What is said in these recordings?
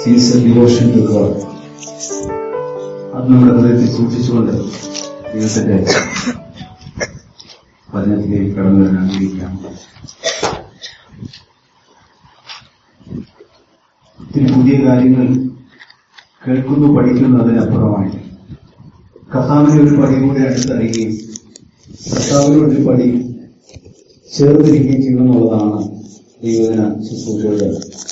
Season devotion to God അത് നമ്മുടെ ഹൃദയത്തിൽ സൂക്ഷിച്ചുകൊണ്ട് ദൈവത്തിന്റെ വചനത്തിലേക്ക് കടന്നു വരാൻ ആഗ്രഹിക്കാം ഒത്തിരി പുതിയ കാര്യങ്ങൾ കേൾക്കുന്നു പഠിക്കുന്നു അതിനപ്പുറമായി കർത്താവിനെ ഒരു പടി കൂടെ അടുത്തറിയുകയും കർത്താവിനോട് ഒരു പടി ചേർന്നിരിക്കുകയും ചെയ്യണമെന്നുള്ളതാണ് ദൈവദിന ശുശ്രൂഷയുടെ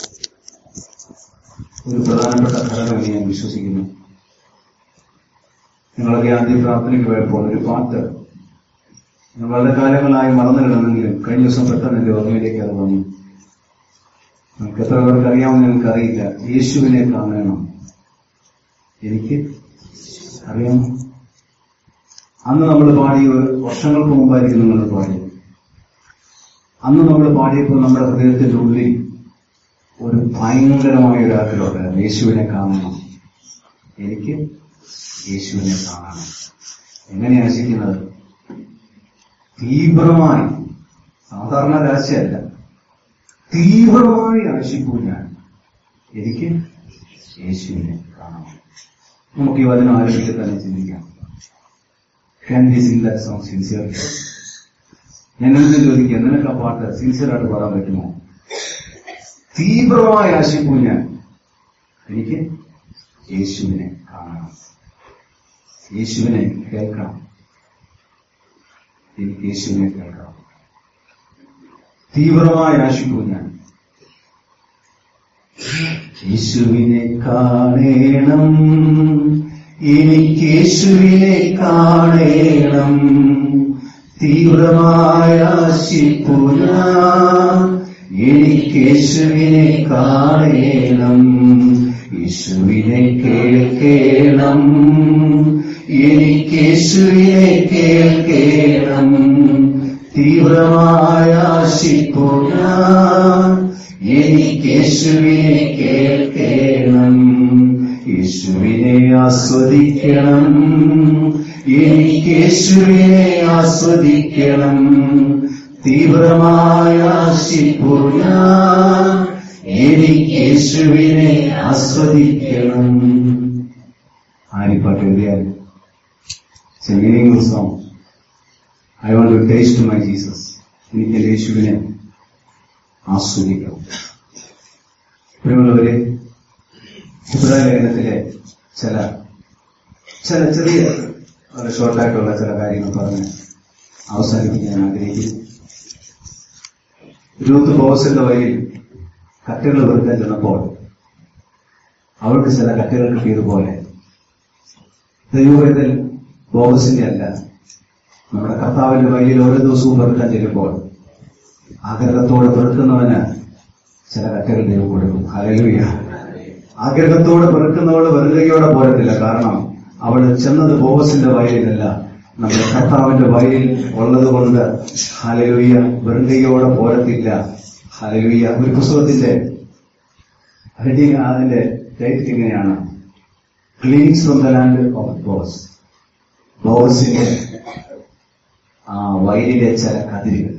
ഒരു പ്രധാനപ്പെട്ട ഘടകമെന്ന് ഞാൻ വിശ്വസിക്കുന്നു നിങ്ങളൊക്കെ ആദ്യ പ്രാർത്ഥനയ്ക്ക് പോയപ്പോൾ ഒരു പാട്ട് ഞാൻ വളരെ കാലങ്ങളായി മറന്നു കിടന്നെങ്കിലും കഴിഞ്ഞ ദിവസം പെട്ടെന്ന് എന്റെ ഓർമ്മയിലേക്ക് അത് വന്നു നമുക്ക് എത്ര പേർക്ക് അറിയാമെന്ന് നിങ്ങൾക്ക് അറിയില്ല യേശുവിനെ കാണണം എനിക്ക് അറിയാം അന്ന് നമ്മൾ പാടിയ വർഷങ്ങൾക്ക് മുമ്പായിരിക്കും നിങ്ങൾ പാടിയത് അന്ന് നമ്മൾ പാടിയപ്പോൾ നമ്മുടെ ഹൃദയത്തിന്റെ ഉള്ളിൽ ഒരു ഭയങ്കരമായ ഒരു ആഗ്രഹമുണ്ടായിരുന്നു യേശുവിനെ കാണണം എനിക്ക് യേശുവിനെ കാണണം എങ്ങനെ ആശിക്കുന്നത് തീവ്രമായി സാധാരണ രാശിയല്ല തീവ്രമായി ആശിക്കൂ ഞാൻ എനിക്ക് യേശുവിനെ കാണണം നമുക്ക് ഈ വചനം ആരംഭിക്കെ തന്നെ ചിന്തിക്കാം can be sing that song sincerely ഞാൻ എന്ത് ചോദിക്കാം നിനക്ക് ആ പാട്ട് സിൻസിയറായിട്ട് പാടാൻ പറ്റുമോ തീവ്രമായി ആശിക്കൂ ഞാൻ എനിക്ക് യേശുവിനെ കാണണം യേശുവിനെ കേൾക്കണം എനിക്ക് യേശുവിനെ കേൾക്കണം തീവ്രമായി ആശിക്കൂ ഞാൻ യേശുവിനെ കാണേണം എനിക്ക് യേശുവിനെ കാണേണം തീവ്രമായ ആശിപ്പു ഞാൻ എനിക്ക് യേശുവിനെ കാണേണം യേശുവിനെ കേൾക്കേണം എനിക്ക് യേശുവിനെ കേൾക്കേണം തീവ്രമായ ആശിപ്പു ഞാൻ എനിക്ക് യേശുവിനെ കേൾക്കേണം യേശുവിനെ ആസ്വദിക്കണം എനിക്ക് യേശുവിനെ ആസ്വദിക്കണം തീവ്രമായ ആശിപ്പു ഞാൻ എനിക്ക് യേശുവിനെ ആസ്വദിക്കണം ആരിപ്പാട്ട് എഴുതിയാൽ meaning song I want to taste my Jesus എനിക്ക് എന്റെ യേശുവിനെ ആസ്വദിക്കണം പ്രിയമുള്ളവരെ ഇബ്രാഹിം ലേഖനത്തിലെ ചില ചില ചെറിയ വളരെ ഷോർട്ടായിട്ടുള്ള ചില കാര്യങ്ങൾ പറഞ്ഞ് അവസാനിപ്പിക്കാൻ ആഗ്രഹിക്കുന്നു രൂത്ത് ബോസിന്റെ വഴിയിൽ കറ്റകൾ വെറുതെ ചെന്നപ്പോൾ അവൾക്ക് ചില കറ്റകൾ കിട്ടിയതുപോലെ ദൈവവേദൽ ബോഗസിന്റെ അല്ല നമ്മുടെ കർത്താവിന്റെ വഴിയിൽ ഓരോ ദിവസവും വെറുക്കാൻ ചെല്ലുമ്പോൾ ആഗ്രഹത്തോടെ വെറുക്കുന്നവന് ചില കറ്റകൾ ദൈവം കൊടുക്കും ഹലലുയ ആഗ്രഹത്തോടെ വെറുക്കുന്നവള് വെറുകയോടെ പോരത്തില്ല കാരണം അവൾ ചെന്നത് ബോഗസിന്റെ വയലിലല്ല നമ്മുടെ കർത്താവിന്റെ വയലിൽ ഉള്ളത് കൊണ്ട് ഹലലുയ വെറുകയോടെ പോരത്തില്ല ഹലലുയ ഒരു പുസ്തകത്തിന്റെ ഹെഡിങ് അതിന്റെ ടൈറ്റിൽ ഇങ്ങനെയാണ് gleans from the land of Boaz ബോസിന്റെ ആ വയലിലെ ചില കതിരുകൾ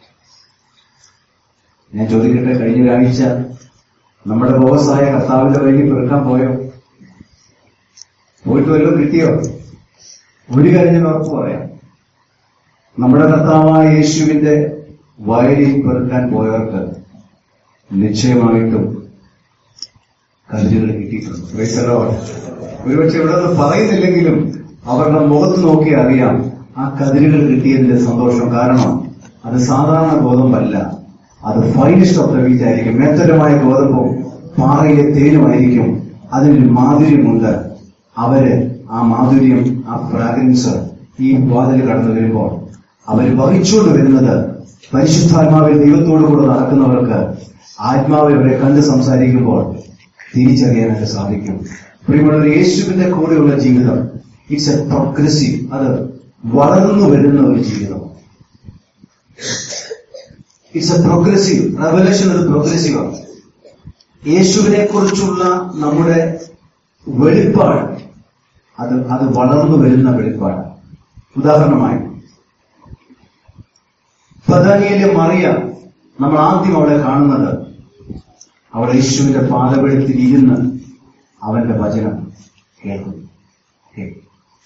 ഞാൻ ചോദിക്കട്ടെ കഴിഞ്ഞ ഒരാഴ്ച നമ്മുടെ ബോസായ കർത്താവിന്റെ വഴി പെറുക്കാൻ പോയോ പോയിട്ട് വല്ലതും കിട്ടിയോ ഒരു കാര്യം ഉറപ്പ് പറയാം നമ്മുടെ കർത്താവായ യേശുവിന്റെ വയലിൽ പെറുക്കാൻ പോയവർക്ക് നിശ്ചയമായിട്ടും കതിരുകൾ കിട്ടിയിട്ടുണ്ട് Praise the Lord. ഒരുപക്ഷെ ഇവിടെ നിന്ന് പറയുന്നില്ലെങ്കിലും അവരുടെ മുഖത്ത് നോക്കി അറിയാം ആ കതിരുകൾ കിട്ടിയതിന്റെ സന്തോഷം കാരണം അത് സാധാരണ ഗോതമ്പല്ല അത് ഫൈനസ്റ്റ് ഓഫ് ദ വീറ്റ് ആയിരിക്കും മേത്തരമായ ഗോതമ്പും പാറയിലെ തേനുമായിരിക്കും അതിനൊരു മാധുര്യമുണ്ട് അവര് ആ മാധുര്യം ആ ഫ്രാഗ്രൻസ് ഈ വാതിൽ കടന്നു വരുമ്പോൾ അവർ വഹിച്ചുകൊണ്ട് വരുന്നത് പരിശുദ്ധാത്മാവിൽ ദൈവത്തോടു കൂടെ നടക്കുന്നവർക്ക് ആത്മാവ് ഇവരെ കണ്ട് സംസാരിക്കുമ്പോൾ തിരിച്ചറിയാനായിട്ട് സാധിക്കും പ്രിയമുള്ള യേശുവിന്റെ കൂടെയുള്ള ജീവിതം ഇറ്റ്സ് എ പ്രോഗ്രസീവ് അത് വളർന്നു വരുന്ന ഒരു ജീവിതം ഇറ്റ്സ് എ പ്രോഗ്രസീവ് റെവലേഷൻ ഒരു പ്രോഗ്രസീവ് ആണ് യേശുവിനെ കുറിച്ചുള്ള നമ്മുടെ വെളിപ്പാട് അത് അത് വളർന്നു വരുന്ന വെളിപ്പാട് ഉദാഹരണമായി പ്രധാനിയിലെ മറിയ നമ്മൾ ആദ്യം അവളെ കാണുന്നത് അവൾ യേശുവിന്റെ പാതപെടുത്തിൽ ഇരുന്ന് അവന്റെ വചനം കേൾക്കുന്നു കേൾക്കും.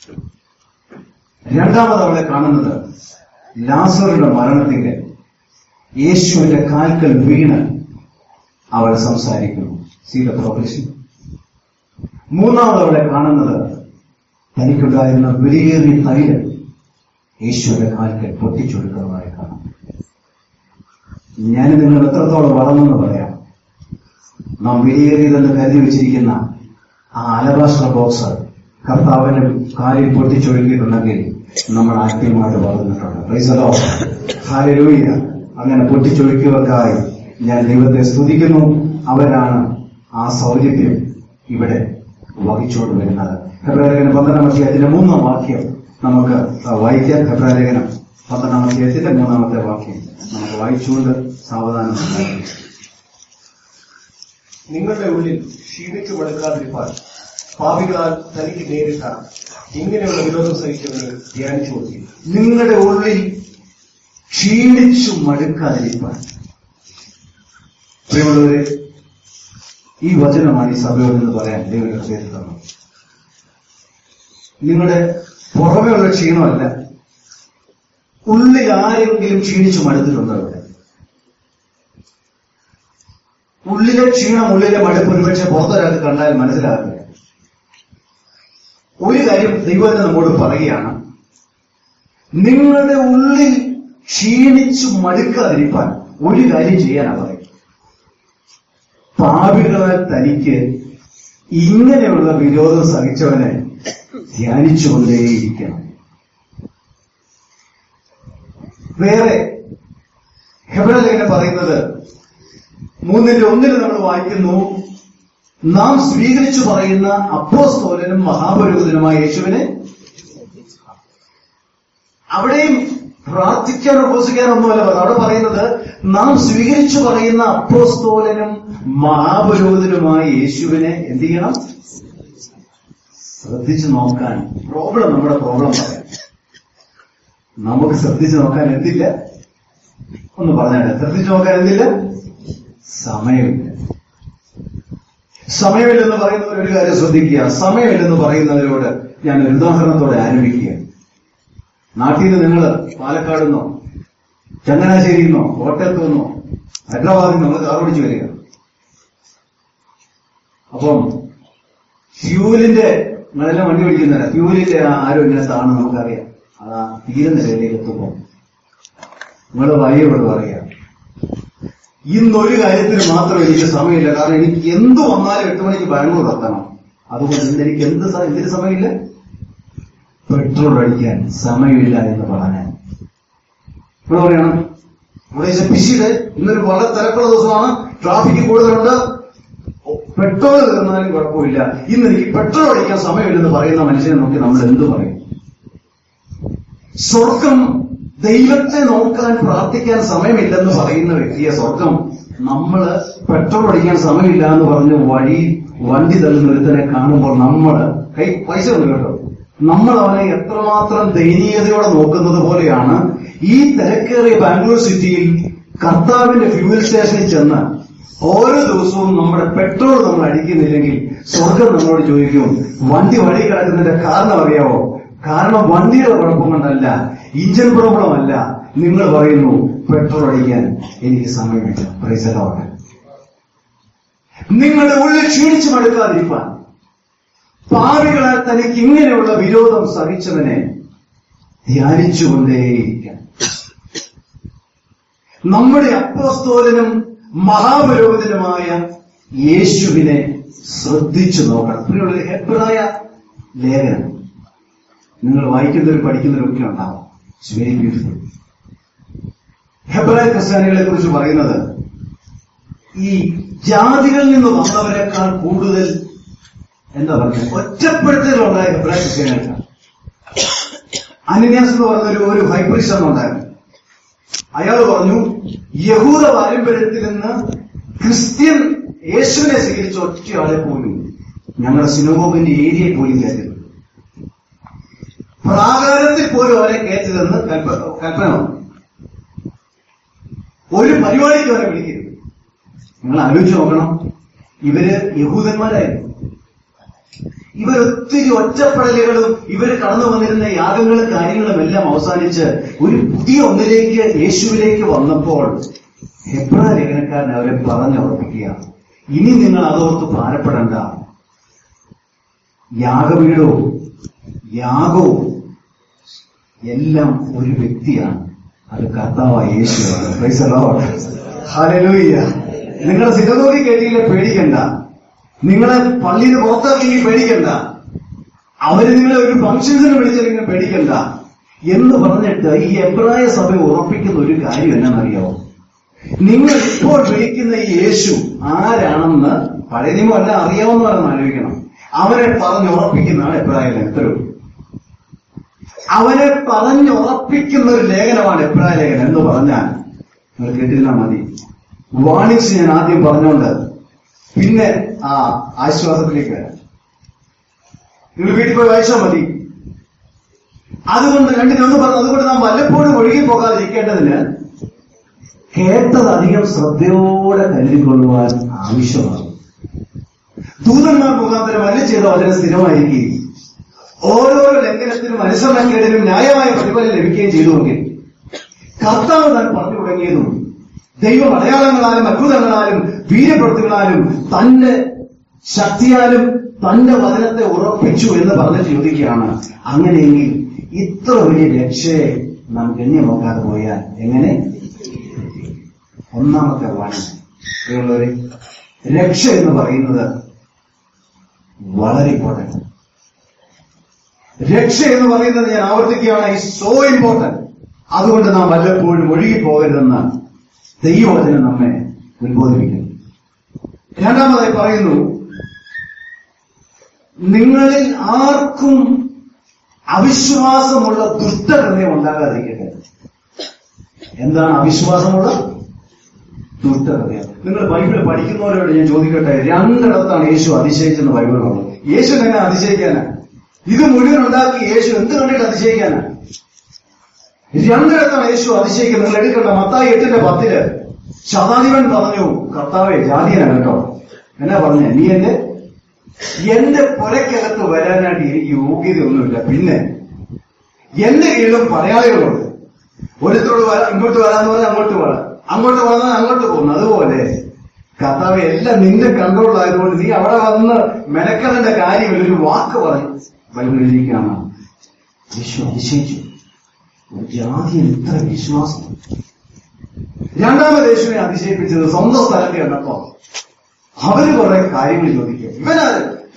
രണ്ടാമത് അവളെ കാണുന്നത് ലാസറുടെ മരണത്തിന്റെ യേശുവിന്റെ കാൽക്കൽ വീണ് അവൾ സംസാരിക്കുന്നു സീത പ്രോഗ്രഷൻ മൂന്നാമത് അവളെ കാണുന്നത് തനിക്കുണ്ടായിരുന്ന വിലയേറിയ തൈലം യേശുവിന്റെ കാൽക്കൽ പൊട്ടിച്ചൊടുക്കുന്നതായി കാണാം ഞാൻ നിങ്ങൾ എത്രത്തോളം വളർന്നെന്ന് പറയാം നാം വിലയേറിയതെന്ന് കരുതി വെച്ചിരിക്കുന്ന ആ അലബാസ്ട്ര ബോക്സ് കർത്താവിന്റെ കാലിൽ പൊട്ടിച്ചൊഴുകിയിട്ടുണ്ടെങ്കിൽ നമ്മൾ ആത്മീയമായിട്ട് വളർന്നിട്ടുണ്ട് പ്രൈസലോ ഹാലലൂയ അങ്ങനെ പൊട്ടിച്ചൊഴുക്കിയവർക്കായി ഞാൻ ദൈവത്തെ സ്തുതിക്കുന്നു അവരാണ് ആ സൗരഭ്യം ഇവിടെ വഹിച്ചുകൊണ്ട് വരുന്നത് ഫെബ്രുവരി പന്ത്രണ്ടാം അധ്യായത്തിന്റെ മൂന്നാം വാക്യം നമുക്ക് വായിക്കാം ഫെബ്രുവരി പന്ത്രണ്ടാം അധ്യായത്തിന്റെ മൂന്നാമത്തെ വാക്യം നമുക്ക് വായിച്ചുകൊണ്ട് സാവധാനം ഉണ്ടായിരിക്കും. നിങ്ങളുടെ ഉള്ളിൽ ക്ഷീണിച്ചു മടുക്കാതിരിപ്പാൻ പാപികളാൽ തനിക്ക് നേരിട്ട ഇങ്ങനെയുള്ള വിരോധം സഹിച്ചവനെ ധ്യാനിച്ചു നോക്കി നിങ്ങളുടെ ഉള്ളിൽ ക്ഷീണിച്ചു മടുക്കാതിരിക്കാൻ പ്രിയമുള്ളവരെ ഈ വചനമാണ് ഈ സഭയോട് എന്ന് പറയാൻ ദൈവം ഹൃദയത്തിൽ തന്നു നിങ്ങളുടെ പുറമെയുള്ള ക്ഷീണമല്ല ഉള്ളിൽ ആരെങ്കിലും ക്ഷീണിച്ചു മടുത്തിട്ടുണ്ടോ ഇവിടെ ഉള്ളിലെ ക്ഷീണം ഉള്ളിലെ മടുപ്പ് ഒരുപക്ഷെ പുറത്തൊരാൾക്ക് കണ്ടാൽ മനസ്സിലാകില്ല ഒരു കാര്യം ദൈവം നമ്മോട് പറയുകയാണ് നിങ്ങളുടെ ഉള്ളിൽ ക്ഷീണിച്ചു മടുക്കാതിരിക്കാൻ ഒരു കാര്യം ചെയ്യാനാ പറയും പാപികളാൽ തനിക്ക് ഇങ്ങനെയുള്ള വിരോധം സഹിച്ചവനെ ധ്യാനിച്ചുകൊണ്ടേയിരിക്കണം വേറെ ഹെബ്രലേഖനം പറയുന്നത് മൂന്നിന്റെ ഒന്നിൽ നമ്മൾ വായിക്കുന്നു നാം സ്വീകരിച്ചു പറയുന്ന അപ്പോസ്തോലനും മഹാപുരോഹിതനുമായ യേശുവിനെ അവിടെയും പ്രാർത്ഥിക്കാൻ ഉപസിക്കാനൊന്നുമല്ല പറയുന്നത്. അവിടെ പറയുന്നത് നാം സ്വീകരിച്ചു പറയുന്ന അപ്പോസ്തോലനും മഹാപുരോഹിതനുമായ യേശുവിനെ എന്ത് ചെയ്യണം ശ്രദ്ധിച്ചു നോക്കാൻ പ്രോബ്ലം നമ്മുടെ പ്രോബ്ലം പറയാം നമുക്ക് ശ്രദ്ധിച്ചു നോക്കാൻ എന്തില്ല ഒന്ന് പറഞ്ഞാൽ ശ്രദ്ധിച്ചു നോക്കാൻ എന്തില്ല സമയമില്ല സമയമില്ലെന്ന് പറയുന്നവർ ഒരു കാര്യം ശ്രദ്ധിക്കുക സമയമില്ലെന്ന് പറയുന്നവരോട് ഞാൻ ഒരു ഉദാഹരണത്തോടെ ആരംഭിക്കുക നാട്ടിൽ നിന്ന് നിങ്ങൾ പാലക്കാട് നിന്നോ ചങ്ങനാശ്ശേരിയിൽ നിന്നോ കോട്ടയത്തു നിന്നോ ഹൈദരാബാദിൽ നിന്ന് നമ്മൾ കാർ ഓടിച്ചു വരിക അപ്പം ഫ്യൂലിന്റെ നിങ്ങളെല്ലാം വണ്ടി ഓടിക്കുന്നവരാ ഫ്യൂലിന്റെ ആ ആരോ ഇന്നത്താണ് നമുക്കറിയാം അത് ആ തീരുന്ന നിലയിലേക്ക് എത്തുമ്പോൾ നിങ്ങൾ വയ്യോട് പറയുക ഇന്നൊരു കാര്യത്തിന് മാത്രം എനിക്ക് സമയമില്ല കാരണം എനിക്ക് എന്ത് വന്നാലും എട്ട് മണിക്ക് ബാംഗ്ലൂർ എത്തണം അതുകൊണ്ട് ഇന്ന് എനിക്ക് എന്ത് സ- എന്തിന് സമയമില്ല പെട്രോൾ അടിക്കാൻ സമയമില്ല എന്ന് പറഞ്ഞാൽ ഇവിടെ പറയണം ഇവിടെ പിശിയുടെ ഇന്നൊരു വളരെ തിരക്കുള്ള ദിവസമാണ് ട്രാഫിക് കൂടുതലുണ്ട് പെട്രോൾ തീർന്നാലും കുഴപ്പമില്ല ഇന്ന് എനിക്ക് പെട്രോൾ അടിക്കാൻ സമയമില്ലെന്ന് പറയുന്ന മനുഷ്യനെ നോക്കി നമ്മൾ എന്ത് പറയും സ്വർഗം ദൈവത്തെ നോക്കാൻ പ്രാർത്ഥിക്കാൻ സമയമില്ലെന്ന് പറയുന്ന വ്യക്തിയെ സ്വർഗം നമ്മള് പെട്രോൾ അടിക്കാൻ സമയമില്ല എന്ന് പറഞ്ഞ് വഴി വണ്ടി തള്ളുന്ന ഒരുത്തനെ കാണുമ്പോൾ നമ്മള് കൈ പൈസ ഉണ്ട് കേട്ടോ നമ്മൾ അവനെ എത്രമാത്രം ദയനീയതയോടെ നോക്കുന്നത് പോലെയാണ് ഈ തിരക്കേറിയ ബാംഗ്ലൂർ സിറ്റിയിൽ കർത്താവിന്റെ ഫ്യൂവൽ സ്റ്റേഷനിൽ ചെന്ന് ഓരോ ദിവസവും നമ്മുടെ പെട്രോൾ നമ്മൾ അടിക്കുന്നില്ലെങ്കിൽ സ്വർഗം നമ്മളോട് ചോദിക്കും വണ്ടി വഴി കിടക്കുന്നതിന്റെ കാരണം അറിയാവോ കാരണം വണ്ടിയുടെ കുഴപ്പം കൊണ്ടല്ല ഇഞ്ചൻ പ്രോബ്ലം അല്ല നിങ്ങൾ പറയുന്നു പെട്രോൾ അടിക്കാൻ എനിക്ക് സമയമില്ല പ്രൈസലോട്ട് നിങ്ങളുടെ ഉള്ളിൽ ക്ഷീണിച്ചു മടുക്കാതിരിക്കാൻ പാവികളാൽ തനിക്ക് ഇങ്ങനെയുള്ള വിരോധം സഹിച്ചവനെ ധ്യാനിച്ചുകൊണ്ടേയിരിക്കണം നമ്മുടെ അപ്പോസ്തോലനും മഹാപുരോഹിതനുമായ യേശുവിനെ ശ്രദ്ധിച്ചു നോക്കണം പ്രിയമുള്ള ഹെബ്രായ ലേഖനം നിങ്ങൾ വായിക്കുന്നവരും പഠിക്കുന്നവരും ഒക്കെ ഉണ്ടാവും ഇറ്റ്സ് വെരി ബ്യൂട്ടിഫുൾ ഹെബ്രായ ക്രിസ്ത്യാനികളെ കുറിച്ച് പറയുന്നത് ഈ ജാതികളിൽ നിന്ന് വന്നവരെക്കാൾ കൂടുതൽ എന്താ പറയുക ഒറ്റപ്പെടുത്തലുണ്ടായ ഹെബ്രായ ക്രിസ്ത്യാനികൾക്കാണ് അനന്യാസ് എന്ന് പറഞ്ഞ ഒരു ഒരു ഹൈപ്രിസ്റ്റ് ഉണ്ടായിരുന്നു അയാൾ പറഞ്ഞു യഹൂദ പാരമ്പര്യത്തിൽ നിന്ന് ക്രിസ്ത്യൻ യേശുവിനെ സ്വീകരിച്ച ഒറ്റയാളെ പോലും ഞങ്ങളുടെ സിനഗോഗിന്റെ ഏരിയയിൽ പോലും കയറ്റരുത് പ്രാകാരത്തിൽ പോലും അവരെ കയറ്റരുതെന്ന് കൽപ്പ കൽപ്പന വന്നു ഒരു പരിപാടിക്ക് അവരെ വിളിക്കരുത് നിങ്ങൾ ആലോചിച്ച് നോക്കണം ഇവര് യഹൂദന്മാരായിരുന്നു ഇവരൊത്തിരി ഒറ്റപ്പെടലുകളും ഇവർ കടന്നു വന്നിരുന്ന യാഗങ്ങളും കാര്യങ്ങളും എല്ലാം അവസാനിച്ച് ഒരു പുതിയ ഒന്നിലേക്ക് യേശുവിലേക്ക് വന്നപ്പോൾ ഹെബ്രാ ലേഖനക്കാരൻ അവരെ പറഞ്ഞുറപ്പിക്കുക ഇനി നിങ്ങൾ അതോർത്ത് ഭാരപ്പെടണ്ട യാഗവീടവും യാഗവും എല്ലാം ഒരു വ്യക്തിയാണ് അത് കർത്താവായ യേശുവാണ് Praise the Lord. Hallelujah. നിങ്ങളെ സിദ്ധതോടി കേട്ടില്ല പേടിക്കണ്ട നിങ്ങളെ പള്ളിയിൽ പുറത്തിറങ്ങി പേടിക്കണ്ട അവര് നിങ്ങളെ ഒരു ഫംഗ്ഷൻസിന് വിളിച്ചില്ലെങ്കിൽ പേടിക്കണ്ട എന്ന് പറഞ്ഞിട്ട് ഈ എബ്രായ സഭ ഉറപ്പിക്കുന്ന ഒരു കാര്യം എന്നാണെന്നറിയാമോ നിങ്ങൾ ഇപ്പോൾ വിളിക്കുന്ന ഈ യേശു ആരാണെന്ന് പഴയ നിയമം എല്ലാം അറിയാവുന്നവരെന്ന് ആലോചിക്കണം അവരെ പറഞ്ഞുറപ്പിക്കുന്നതാണ് എബ്രായ ലേഖനം അവരെ പറഞ്ഞുറപ്പിക്കുന്ന ഒരു ലേഖനമാണ് എബ്രായ ലേഖനം എന്ന് പറഞ്ഞാൽ നിങ്ങൾ കേട്ടിരുന്നാൽ മതി വാണിജ്യ ഞാൻ ആദ്യം പറഞ്ഞുകൊണ്ട് പിന്നെ ആ ആശ്വാസത്തിലേക്ക് വരാം നിങ്ങൾ വീട്ടിൽ പോയി വായിച്ചാൽ മതി അതുകൊണ്ട് രണ്ടിനൊന്ന് പറഞ്ഞു അതുകൊണ്ട് നാം വല്ലപ്പോഴും ഒഴുകി പോകാതിരിക്കേണ്ടതിന് കേട്ടത് അധികം ശ്രദ്ധയോടെ കരുതിക്കൊള്ളുവാൻ ആവശ്യമാണ് ദൂതന്മാർ മുഖാന്തരം അല്ല ചെയ്ത വചനം സ്ഥിരമായിരിക്കുകയും ഓരോരോ ലംഘനത്തിനും അനുസരണക്കേടിനും ന്യായമായ പ്രതിഫലം ലഭിക്കുകയും ചെയ്തുവെങ്കിൽ കർത്താവ് താൻ പറഞ്ഞു തുടങ്ങിയതും ദൈവം അടയാളങ്ങളാലും അത്ഭുതങ്ങളാലും വീര്യപ്രവൃത്തികളാലും തന്റെ ശക്തിയാലും തന്റെ വചനത്തെ ഉറപ്പിച്ചു എന്ന് പറഞ്ഞ് ചോദിക്കുകയാണ് അങ്ങനെയെങ്കിൽ ഇത്ര വലിയ രക്ഷയെ നാം ഗണ്യമാക്കാതെ പോയാൽ എങ്ങനെ ഒന്നാമത്തെ വാണി പ്രിയമുള്ളവരെ രക്ഷ എന്ന് പറയുന്നത് വളരെ ഇമ്പോർട്ടന്റ് രക്ഷ എന്ന് പറയുന്നത് ഞാൻ ആവർത്തിക്കുകയാണ് ഈ സോ ഇമ്പോർട്ടന്റ് അതുകൊണ്ട് നാം വല്ലപ്പോഴും ഒഴുകി പോകരുതെന്ന് ദൈവവചനം നമ്മെ ഉത്ബോധിപ്പിക്കുന്നു രണ്ടാമതായി പറയുന്നു നിങ്ങളിൽ ആർക്കും അവിശ്വാസമുള്ള ദുഷ്ടഹൃദയം ഉണ്ടാകാതിരിക്കട്ടെ എന്താണ് അവിശ്വാസമുള്ള ദുഷ്ടഹൃദയം നിങ്ങൾ ബൈബിൾ പഠിക്കുന്നവരോട് ഞാൻ ചോദിക്കട്ടെ രണ്ടിടത്താണ് യേശു അതിശയിച്ചെന്ന് ബൈബിളുള്ളത് യേശു എങ്ങനെ അതിശയിക്കാനാ ഇത് മുഴുവൻ ഉണ്ടാക്കി യേശു എന്ത് കണ്ടിട്ട് അതിശയിക്കാനാ രണ്ടിടത്താണ് യേശു അതിശയിക്കുന്നത് നിങ്ങൾ എടുക്കണ്ട മത്തായി എട്ടിന്റെ പത്തില് ശതാധിപൻ പറഞ്ഞു കർത്താവെ ജാതിയനാണ് കേട്ടോ എന്നാ പറഞ്ഞ നീ എന്റെ എന്റെ പുരക്കകത്ത് വരാനായിട്ട് എനിക്ക് യോഗ്യതയൊന്നുമില്ല പിന്നെ എന്റെ കീഴിലും പടയാളികളുണ്ട് ഒരുത്തോട് വരാം ഇങ്ങോട്ട് വരാന്ന് പറഞ്ഞാൽ അങ്ങോട്ട് വരാം അങ്ങോട്ട് വന്നാൽ അങ്ങോട്ട് പോകുന്നു അതുപോലെ കർത്താവ് എല്ലാം നിന്റെ കൺട്രോളിലായതുകൊണ്ട് നീ അവിടെ വന്ന് മെനക്കെടേണ്ട കാര്യമില്ല ഒരു വാക്ക് പറഞ്ഞു ബൈബിളിലിരിക്കുകയാണ് വിശ്വ അതിശയിച്ചു ഒരു ജാതിയിൽ ഇത്ര വിശ്വാസം രണ്ടാമത് യേശുവിനെ അതിശയിപ്പിച്ചത് സ്വന്തം സ്ഥലത്ത് കണ്ടപ്പോ അവര് കുറെ കാര്യങ്ങൾ ചോദിക്കുക ഇവനാര്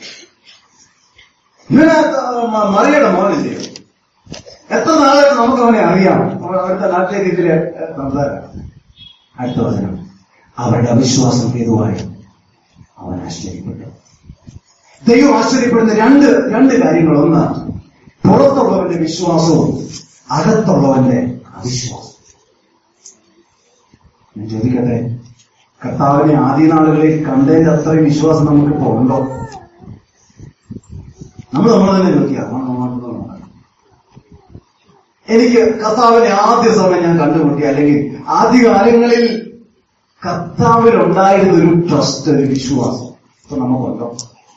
ഇവനാ മ- മറിയുടെ മോനില്ലയോ എത്ര നാളായിട്ട് നമുക്ക് അവനെ അറിയാം അവൻ അവിടുത്തെ നാട്ടിലേക്ക് ഇതിലെ സംസാരം അടുത്ത വചനം അവരുടെ അവിശ്വാസം ഹേതുവായി അവൻ ആശ്ചര്യപ്പെട്ടു ദൈവം ആശ്ചര്യപ്പെടുന്ന രണ്ട് രണ്ട് കാര്യങ്ങൾ ഒന്ന് പുറത്തുള്ളവന്റെ വിശ്വാസവും അകത്തുള്ളവന്റെ അവിശ്വാസം ഞാൻ ചോദിക്കട്ടെ കർത്താവിനെ ആദ്യ നാളുകളിൽ കണ്ടതിന്റെ അത്രയും വിശ്വാസം നമുക്കിപ്പോ ഉണ്ടോ നമ്മൾ നമ്മൾ തന്നെ നോക്കിയാ എനിക്ക് കർത്താവിനെ ആദ്യ സമയം ഞാൻ കണ്ടുമുട്ടി അല്ലെങ്കിൽ ആദ്യ കാലങ്ങളിൽ കർത്താവിൽ ഉണ്ടായിരുന്ന ഒരു ട്രസ്റ്റ് ഒരു വിശ്വാസം ഇപ്പൊ നമുക്കുണ്ടോ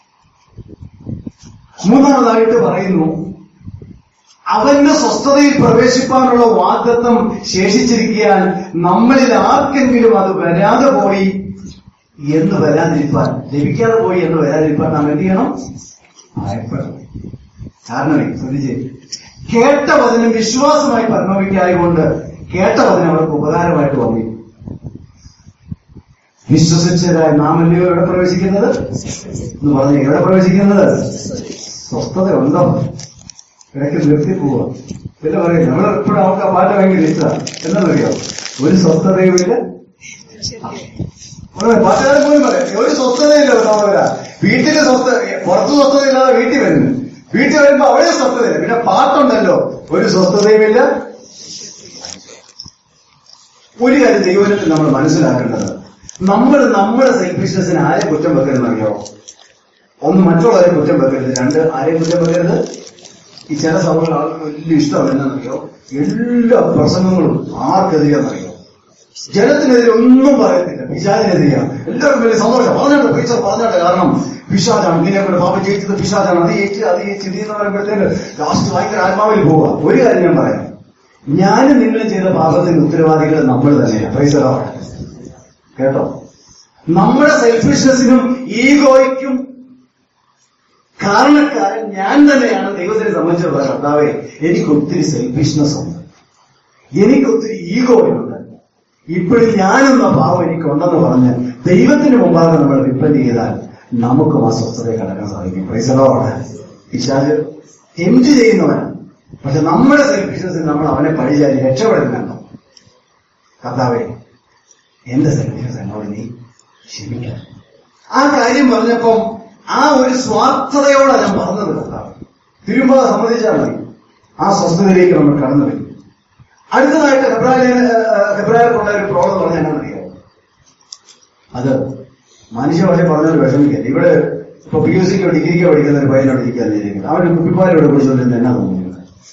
മൂന്നാമതായിട്ട് പറയുന്നു അവന്റെ സ്വസ്ഥതയിൽ പ്രവേശിപ്പാനുള്ള വാഗ്ദത്വം ശേഷിച്ചിരിക്കാൻ നമ്മളിൽ ആർക്കെങ്കിലും അത് വരാതെ പോയി എന്ന് വരാതിരിപ്പാൻ ലഭിക്കാതെ പോയി എന്ന് വരാതിരിപ്പാൻ നാം എന്ത് ചെയ്യണം ഭയപ്പെടണം കാരണമേ ശ്രദ്ധിച്ചേ കേട്ട വചനം വിശ്വാസമായി പരിണമിക്കായതുകൊണ്ട് കേട്ട വചനം അവർക്ക് ഉപകാരമായിട്ട് വന്നു വിശ്വസിച്ചതായ നാം അല്ലയോ എവിടെ പ്രവേശിക്കുന്നത് എന്ന് പറഞ്ഞു എവിടെ പ്രവേശിക്കുന്നത് സ്വസ്ഥത ഉണ്ടോ ഇടയ്ക്ക് നിർത്തി പോവുക പിന്നെ പറയും നമ്മൾ എപ്പോഴും അവർക്ക് ആ പാട്ട് ഭയങ്കര ഇഷ്ടമാണ് എന്താണെന്നറിയോ ഒരു സ്വസ്ഥതയുമില്ല ഉടനെ പാട്ടുകാരൻ പോലും പറയാം ഒരു സ്വസ്ഥതയില്ല സഹോദര വീട്ടില് സ്വസ്ഥ പുറത്ത് സ്വസ്ഥതയില്ലാതെ വീട്ടിൽ വരുന്നു വീട്ടിൽ വരുമ്പോ അവിടെ സ്വസ്ഥതയില്ല പിന്നെ പാട്ടുണ്ടല്ലോ ഒരു സ്വസ്ഥതയുമില്ല ഒരു കാര്യം ദൈവത്തിൽ നമ്മൾ മനസ്സിലാക്കേണ്ടത് നമ്മൾ നമ്മുടെ സെൽഫിഷ്നെസ്സിന് ആരെ കുറ്റം വെക്കരുതെന്നറിയോ ഒന്ന് മറ്റുള്ളവരെ കുറ്റം വെക്കരുത് രണ്ട് ആരെയും കുറ്റം വെക്കരുത് ഈ ചില സഭകൾ ആൾക്ക് വലിയ ഇഷ്ടമാണ് എന്നാണെന്നറിയോ എല്ലാ പ്രസംഗങ്ങളും ആർക്കെതിരെയാണെന്നറിയോ ജനത്തിനെതിരെ ഒന്നും പറയത്തില്ല പിശാചിനെതിരെയാണ് എല്ലാവർക്കും വലിയ സന്തോഷം പറഞ്ഞോട്ടെ പൈസ പറഞ്ഞോട്ടെ കാരണം പിശാചാണ് ഇങ്ങനെ കൊണ്ട് പാപം ജയിച്ചത് പിശാചാണ് അത് ജയിച്ച് അത് ജയിച്ച് ഇത് എന്ന് പറയുമ്പോഴത്തേക്ക് ലാസ്റ്റ് ഭയങ്കര ആത്മാവിൽ പോവുക ഒരു കാര്യം ഞാൻ പറയാം ഞാനും നിങ്ങളും ചെയ്ത പാപത്തിന് ഉത്തരവാദികൾ നമ്മൾ തന്നെയാണ് പൈസ കേട്ടോ നമ്മുടെ സെൽഫിഷ്നെസിനും ഈഗോയ്ക്കും കാരണക്കാരൻ ഞാൻ തന്നെയാണ് ദൈവത്തിനെ സംബന്ധിച്ച് പറയാം കർത്താവേ എനിക്ക് ഒത്തിരി സെൽഫിഷ്നെസ് ഉണ്ട് എനിക്ക് ഒത്തിരി ഈഗോ ഉണ്ട് ഇപ്പോഴും ഞാനെന്ന ഭാവം എനിക്കുണ്ടെന്ന് പറഞ്ഞ് ദൈവത്തിന് മുമ്പാകെ നമ്മൾ റിപ്പൻഡ് ചെയ്താൽ നമുക്കും ആ സ്വസ്ഥതയെ കടക്കാൻ സാധിക്കും പൈസകളോടെ പിശാജ് എംജ് ചെയ്യുന്നവനാണ് പക്ഷെ നമ്മുടെ സെൽഫിഷ്നെസ്സിൽ നമ്മൾ അവനെ പഴിചാരി രക്ഷപ്പെടുന്നുണ്ടോ കർത്താവേ എന്റെ സെൽഫിഷ്നെസ് എന്നോട് നീ ക്ഷമിക്കണം ആ കാര്യം പറഞ്ഞപ്പം ആ ഒരു സ്വാർത്ഥതയോടെ ഞാൻ പറഞ്ഞത് കർത്താവ് തിരുമ്പ സമ്മതിച്ചാൽ മതി ആ സ്വസ്ഥതയിലേക്ക് നമ്മൾ കടന്നു വരും അടുത്തതായിട്ട് ഹെബ്രായർക്കുള്ള ഒരു പ്രോബ്ലം പറഞ്ഞാൽ എന്നറിയാം അത് മനുഷ്യ ഭാഷ പറഞ്ഞാൽ വിഷമിക്കാൻ ഇവിടെ ഇപ്പൊ പി എസ് സിക്കോ ഡിഗ്രിക്കോ പഠിക്കുന്ന ഒരു പയ്യനോട് ഇരിക്കാന്നിരിക്കുന്നത് അവന് കുപ്പിപ്പാലോട് കുറിച്ചുകൊണ്ടിരുന്ന എന്നാ തോന്നുന്നത്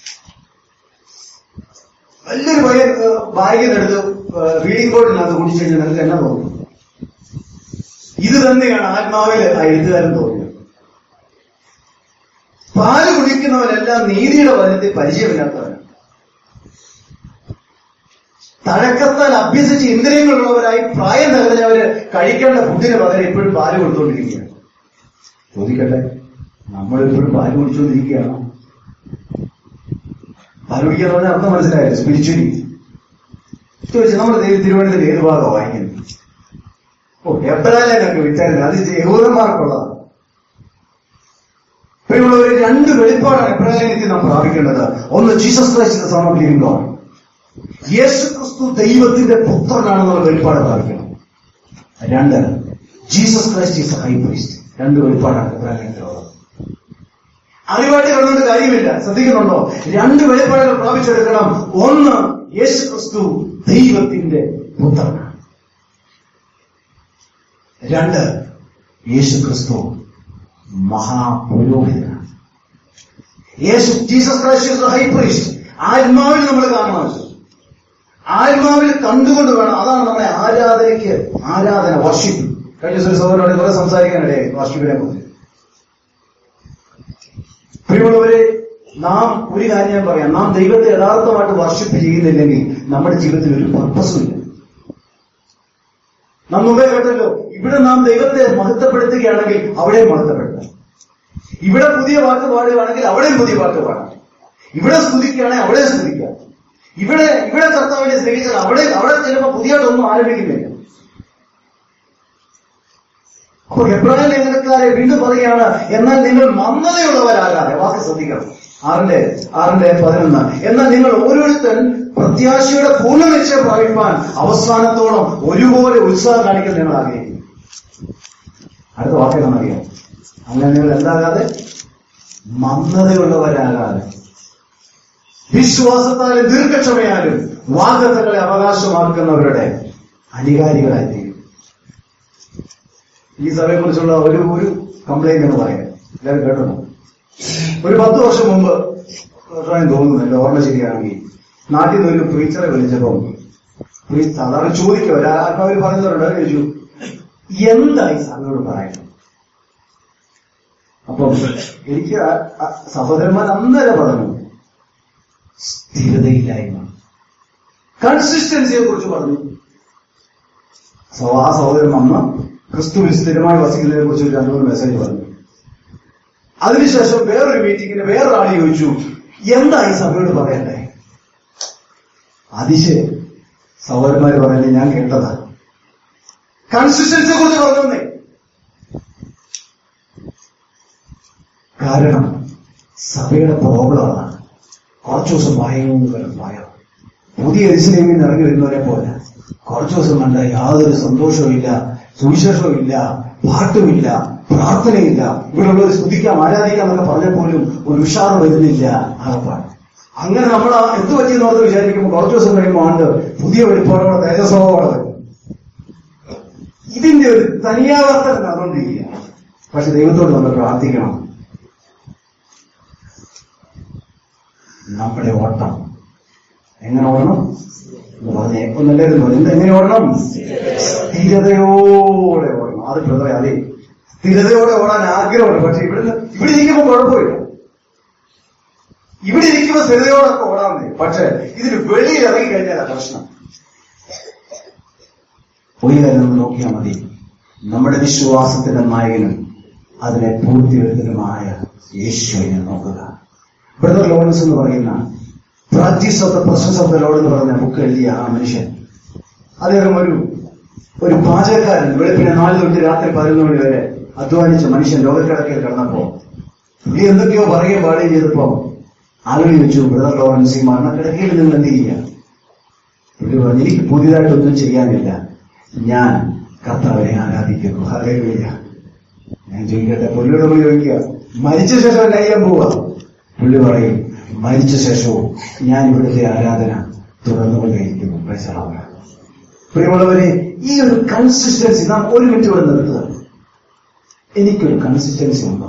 വലിയൊരു പയ്യൻ ബാഗിൽ നിന്നെടുത്ത് റീഡിംഗ് ബോർഡിനകത്ത് കുടിച്ചു കഴിഞ്ഞാൽ നിനക്ക് എന്നാ തോന്നുന്നു ഇത് തന്നെയാണ് ആത്മാവിൽ ആ എഴുത്തുകാരൻ തോന്നിയത് പാല് കുടിക്കുന്നവനെല്ലാം നീതിയുടെ വനത്തിൽ പരിചയമില്ലാത്തവൻ തഴക്കത്താൽ അഭ്യസിച്ച് ഇന്ദ്രിയങ്ങളുള്ളവരായി പ്രായം നിറഞ്ഞവര് കഴിക്കേണ്ട ഫുഡിന് പകരം ഇപ്പോഴും പാല് കൊടുത്തുകൊണ്ടിരിക്കുകയാണ് ചോദിക്കട്ടെ നമ്മളിപ്പോഴും പാല് കുടിച്ചുകൊണ്ടിരിക്കുകയാണോ പാല് കുടിക്കുക എന്ന് പറഞ്ഞാൽ അർത്ഥം മനസ്സിലായത് സ്പിരിച്വലി ചോദിച്ചു നമ്മൾ തിരുവനന്തപുരത്ത് ഏത് ഭാഗം വായിക്കുന്നത് ഓ എബ്രാലൊക്കെ വിറ്റായിരുന്നു അത് യഹൂദന്മാർക്കുള്ളതാണ് പ്രിയമുള്ളവർ രണ്ട് വെളിപ്പാടാണ് എബ്രാലയത്തിൽ നാം പ്രാപിക്കേണ്ടത് ഒന്ന് ജീസസ് ക്രൈസ്റ്റ് സമർപ്പിക്കുമ്പോ യേശു ക്രിസ്തു ദൈവത്തിന്റെ പുത്രനാണെന്നുള്ള വെളിപ്പാട് പ്രാപിക്കണം രണ്ട് Jesus Christ is high priest രണ്ട് വെളിപ്പാടാണ് എബ്രാലയത്തിലുള്ളത് അറിവായിട്ട് കണ്ടുകൊണ്ട് കാര്യമില്ല ശ്രദ്ധിക്കുന്നുണ്ടോ രണ്ട് വെളിപ്പാടുകൾ പ്രാപിച്ചെടുക്കണം ഒന്ന് യേശു ക്രിസ്തു ദൈവത്തിന്റെ പുത്രനാണ് രണ്ട് യേശു ക്രിസ്തു മഹാപുരോഹിതനാണ് യേശു ജീസസ് ക്രൈസ്റ്റ് ഹൈ പ്രീസ്റ്റ് ആത്മാവിൽ നമ്മൾ കാണണം ആത്മാവിൽ കണ്ടുകൊണ്ട് വേണം അതാണ് നമ്മുടെ ആരാധനയ്ക്ക് ആരാധന വർഷിപ്പ് കഴിഞ്ഞ ദിവസം ഒരു സഹോദരനോട് കുറെ സംസാരിക്കാനിടയായി വർഷിപ്പിനെ കുറിച്ച് പ്രിയമുള്ളവരെ നാം ഒരു കാര്യം ഞാൻ പറയാം നാം ദൈവത്തെ യഥാർത്ഥമായിട്ട് വർഷിപ്പ് ചെയ്യുന്നില്ലെങ്കിൽ നമ്മുടെ ജീവിതത്തിൽ ഒരു പർപ്പസും ഇല്ല നാം മുമ്പേ കേട്ടല്ലോ ഇവിടെ നാം ദൈവത്തെ മഹത്വപ്പെടുത്തുകയാണെങ്കിൽ അവിടെയും മഹത്വപ്പെടുത്താം ഇവിടെ പുതിയ പാട്ട് പാടുകയാണെങ്കിൽ അവിടെയും പുതിയ പാട്ട് പാടാം ഇവിടെ സ്തുതിക്കുകയാണെങ്കിൽ അവിടെ സ്തുതിക്കാം ഇവിടെ ഇവിടെ കർത്താവിനെ സ്നേഹിച്ചാൽ അവിടെ അവിടെ ചിലപ്പോൾ പുതിയതൊന്നും ആരംഭിക്കുന്നില്ല അപ്പൊ എബ്രാഹിം ലേഖനക്കാരെ വീണ്ടും പറയുകയാണ് എന്നാൽ നിങ്ങൾ മന്ദതയുള്ളവരാകാതെ വാക്ക് ശ്രദ്ധിക്കണം ആറിന്റെ ആറിന്റെ പതിനൊന്ന് എന്നാൽ നിങ്ങൾ ഓരോരുത്തൻ പ്രത്യാശയുടെ പൂർണ്ണ നിശ്ചയം പ്രാപിപ്പാൻ അവസാനത്തോളം ഒരുപോലെ ഉത്സാഹം കാണിക്കാൻ നിങ്ങൾ ആഗ്രഹിക്കുന്നു അടുത്ത വാക്കേതാണെന്നറിയാം അങ്ങനെ നിങ്ങൾ എന്താകാതെ മന്ദതയുള്ളവരാകാതെ വിശ്വാസത്താലും ദീർഘക്ഷമയാലും വാഗ്ദത്തങ്ങളെ അവകാശമാക്കുന്നവരുടെ അനുകാരികളായിത്തീരും ഈ സഭയെക്കുറിച്ചുള്ള ഒരു ഒരു കംപ്ലൈന്റ് എന്ന് പറയാം എല്ലാവരും കേട്ടോ ഒരു പത്ത് വർഷം മുമ്പ് വർഷമായി തോന്നുന്നു എന്റെ ഓർമ്മ ശരിയാണെങ്കിൽ നാട്ടിൽ നിന്ന് ഒരു പ്രീച്ചറെ വിളിച്ചപ്പം പ്രീ- സാധാരണ ചോദിക്കും ഒരാൾക്കവർ പറയുന്നവരുണ്ട് അവര് ചോദിച്ചു എന്തായി സഭയോട് പറയുന്നത് അപ്പം എനിക്ക് ആ- ആ സഹോദരന്മാർ അന്നേരം പറഞ്ഞു സ്ഥിരതയില്ലായ്മ കൺസിസ്റ്റൻസിയെ കുറിച്ച് പറഞ്ഞു സോ ആ സഹോദരൻ അന്ന് ക്രിസ്തുവിൽ സ്ഥിരമായി വസിക്കുന്നതിനെ കുറിച്ച് ഒരു രണ്ടു മൂന്ന് മെസ്സേജ് പറഞ്ഞു അതിനുശേഷം വേറൊരു മീറ്റിംഗിന് വേറൊരാൾ ചോദിച്ചു എന്താ ഈ സഭയോട് പറയണ്ടേ അതിശയം സഹോദരന്മാര് പറയല്ലേ ഞാൻ കേട്ടതാ കൺസിസ്റ്റൻസിയെ കുറിച്ച് പറഞ്ഞേ കാരണം സഭയുടെ പ്രോബ്ലം അതാണ് കുറച്ചു ദിവസം ഭയങ്കര ഭയം പുതിയ എരിശിലേമിൽ നിന്ന് ഇറങ്ങി വരുന്നവരെ പോലെ കുറച്ചു ദിവസം കണ്ട യാതൊരു സന്തോഷവുമില്ല സുവിശേഷവും ഇല്ല പാട്ടുമില്ല പ്രാർത്ഥനയില്ല ഇവിടെയുള്ളവർ സ്തുതിക്കാം ആരാധിക്കാം എന്നൊക്കെ പറഞ്ഞ പോലും ഒരു ഉഷാറ് വരുന്നില്ല ആകപ്പാട് അങ്ങനെ നമ്മൾ ആ എന്ത് പറ്റിയെന്ന് ഓർത്ത് വിചാരിക്കുമ്പോൾ കുറച്ചു ദിവസം കഴിയുമ്പോൾ ആണ്ട് പുതിയ വെളിപ്പാടോടെ തേജസ്വഭാവോടെ വരും ഇതിന്റെ ഒരു തനിയാവർത്തനം നടന്നുകൊണ്ടിരിക്കുക പക്ഷെ ദൈവത്തോട് നമ്മൾ പ്രാർത്ഥിക്കണം നമ്മുടെ ഓട്ടം എങ്ങനെ ഓടണം എന്ന് പറഞ്ഞേ ഒന്നല്ലായിരുന്നു എന്ത് എങ്ങനെ ഓടണം സ്ഥിരതയോടെ ഓടണം അത് ബ്രദറെ അതെ സ്ഥിരതയോടെ ഓടാൻ ആഗ്രഹമുണ്ട് പക്ഷെ ഇവിടുന്ന് ഇവിടെ ഇരിക്കുമ്പോൾ കുഴപ്പമില്ല ഇവിടെ ഇരിക്കുമ്പോൾ സ്ഥിരതയോടൊക്കെ ഓടാമെന്നേ പക്ഷെ ഇതിന് വെളിയിൽ ഇറങ്ങി കഴിഞ്ഞാൽ പ്രശ്നം ഒരു കാര്യം നമ്മൾ നോക്കിയാൽ മതി നമ്മുടെ വിശ്വാസത്തിന്റെ നായകനും അതിനെ പൂർത്തിവരുത്തലുമായ യേശുവിനെ നോക്കുക ബ്രദർ ലോറൻസ് എന്ന് പറയുന്ന practice of the presence of the Lord എന്ന് പറഞ്ഞ ബുക്ക് എഴുതിയ ആ മനുഷ്യൻ അദ്ദേഹം ഒരു ഒരു പാചകക്കാരൻ വെളുപ്പിനെ നാല് തൊട്ട് രാത്രി പതിനൊന്ന് മണി വരെ അധ്വാനിച്ച മനുഷ്യൻ ലോകക്കിടക്കയിൽ കിടന്നപ്പോ പുള്ളി എന്തൊക്കെയോ പറയുകയും പാടുകയും ചെയ്തപ്പോ ആളുകൾ ചോദിച്ചു ബ്രദർ ലോറൻസ് ഈ മരണക്കിടക്കയിൽ നിങ്ങൾ എന്ത് ചെയ്യുക പുള്ളി പറഞ്ഞു എനിക്ക് പുതിയതായിട്ടൊന്നും ചെയ്യാനില്ല ഞാൻ കർത്താവിനെ ആരാധിക്കുന്നു ഹല്ലേലൂയ ഞാൻ ചോദിക്കട്ടെ പുള്ളിയോട് പോയി ചോദിക്കുക മരിച്ച ശേഷം കഴിയാൻ പോവുക പുള്ളി പറയും മരിച്ച ശേഷവും ഞാൻ ഇവിടുത്തെ ആരാധന തുടർന്നുകൊണ്ടേയിരിക്കുന്നു പ്രൈസറാവുക പ്രിയമുള്ളവരെ ഈ ഒരു കൺസിസ്റ്റൻസി നാം ഒരു മിനിറ്റ് ഇവിടെ നിർത്തുക എനിക്കൊരു കൺസിസ്റ്റൻസി ഉണ്ടോ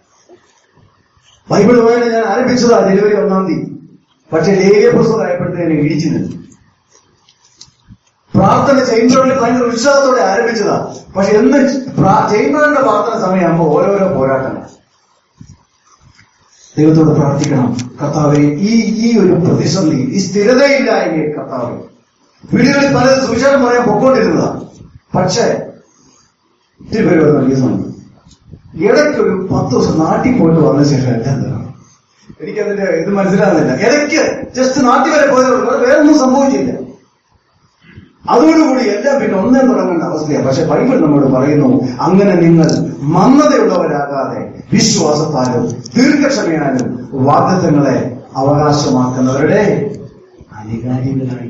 ബൈബിൾ വായന ഞാൻ ആരംഭിച്ചതാ ജനുവരി ഒന്നാം തീയതി പക്ഷെ ലേഖ്യ പുസ്തകമായപ്പോഴത്തേന് ഇടിച്ചു നിന്നു പ്രാർത്ഥന ചെയ്യുന്നവരുടെ ഭയങ്കര ഉത്സാഹത്തോടെ ആരംഭിച്ചതാ പക്ഷെ എന്ന് ചെയ്യുന്നവരുടെ പ്രാർത്ഥന സമയമാകുമ്പോൾ ഓരോരോ പോരാട്ടങ്ങൾ ദൈവത്തോട് പ്രാർത്ഥിക്കണം കർത്താവെ ഈ ഈ ഒരു പ്രതിസന്ധി ഈ സ്ഥിരതയില്ലായ്മയെ കർത്താവെ വീടുകളിൽ പലരും സുവിശേഷം പറയാൻ പൊക്കോണ്ടിരുന്നതാ പക്ഷേ ഇത്തിരി പേര് വന്ന് നൽകിയ സമയം ഇടയ്ക്ക് ഒരു പത്ത് ദിവസം നാട്ടിൽ പോയിട്ട് വന്ന ശേഷം എല്ലാം തരണം എനിക്കതിന്റെ ഇത് മനസ്സിലാകുന്നില്ല ഇടയ്ക്ക് ജസ്റ്റ് നാട്ടിൽ വരെ പോയതുകൊണ്ട് വേറെ ഒന്നും സംഭവിച്ചില്ല അതോടുകൂടി എല്ലാം പിന്നെ ഒന്നേ തുടങ്ങേണ്ട അവസ്ഥയാണ് പക്ഷെ ബൈബിൾ നമ്മോട് പറയുന്നു അങ്ങനെ നിങ്ങൾ മന്ദതയുള്ളവരാകാതെ വിശ്വാസത്താലും ദീർഘക്ഷമയാലും വാഗ്ദത്തങ്ങളെ അവകാശമാക്കുന്നവരുടെ അനുകാരികളായി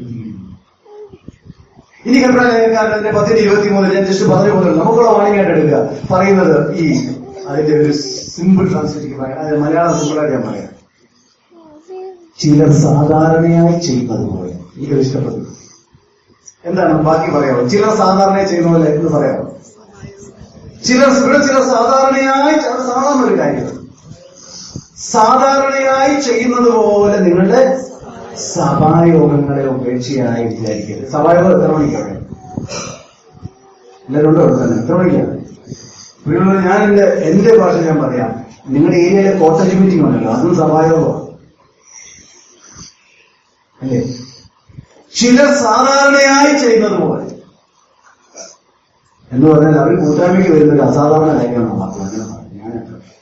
ഇനി കെബ്രാലേഖനത്തിന്റെ പത്തിന് ഇരുപത്തി മൂന്നിൽ ഞാൻ ജസ്റ്റ് പറഞ്ഞു പോകുന്നത് നമുക്കുള്ള വാണിംഗായിട്ട് എടുക്കുക പറയുന്നത് ഈ അതിന്റെ ഒരു സിമ്പിൾ ട്രാൻസ്ലേറ്റ് പറയാം അത് മലയാളം സിമ്പിളായിട്ട് ഞാൻ പറയാം ചിലർ സാധാരണയായി ചെയ്യുന്നത് പോലെ എനിക്ക് ഇഷ്ടപ്പെട്ടു എന്താണ് ബാക്കി പറയാമോ ചിലർ സാധാരണയായി ചെയ്യുന്ന പോലെ എന്ന് പറയാമോ ചിലർ ഇവിടെ ചിലർ സാധാരണയായി അത് സാധാരണ ഒരു കാര്യം സാധാരണയായി ചെയ്യുന്നത് പോലെ നിങ്ങളുടെ സഭായോഗങ്ങളെ ഉപേക്ഷയായി വിചാരിക്കരുത് സഭായോഗം എത്ര മണിക്കാണ് എല്ലാവരും ഉണ്ടോ അവിടെ തന്നെ എത്ര മണിക്കാണ് വീണ്ടും ഞാൻ എന്റെ എന്റെ ഭാഷ ഞാൻ പറയാം നിങ്ങളുടെ ഏരിയയിലെ കോട്ടേജ് മീറ്റിംഗ് ഉണ്ടല്ലോ അതും സഭായോഗമാണ് അല്ലേ ചിലർ സാധാരണയായി ചെയ്യുന്നത് പോലെ എന്ന് പറഞ്ഞാൽ അവർ കൂട്ടായ്മയ്ക്ക് വരുന്ന ഒരു അസാധാരണ കാര്യമാണ് മാത്രം അങ്ങനെ പറഞ്ഞു ഞാൻ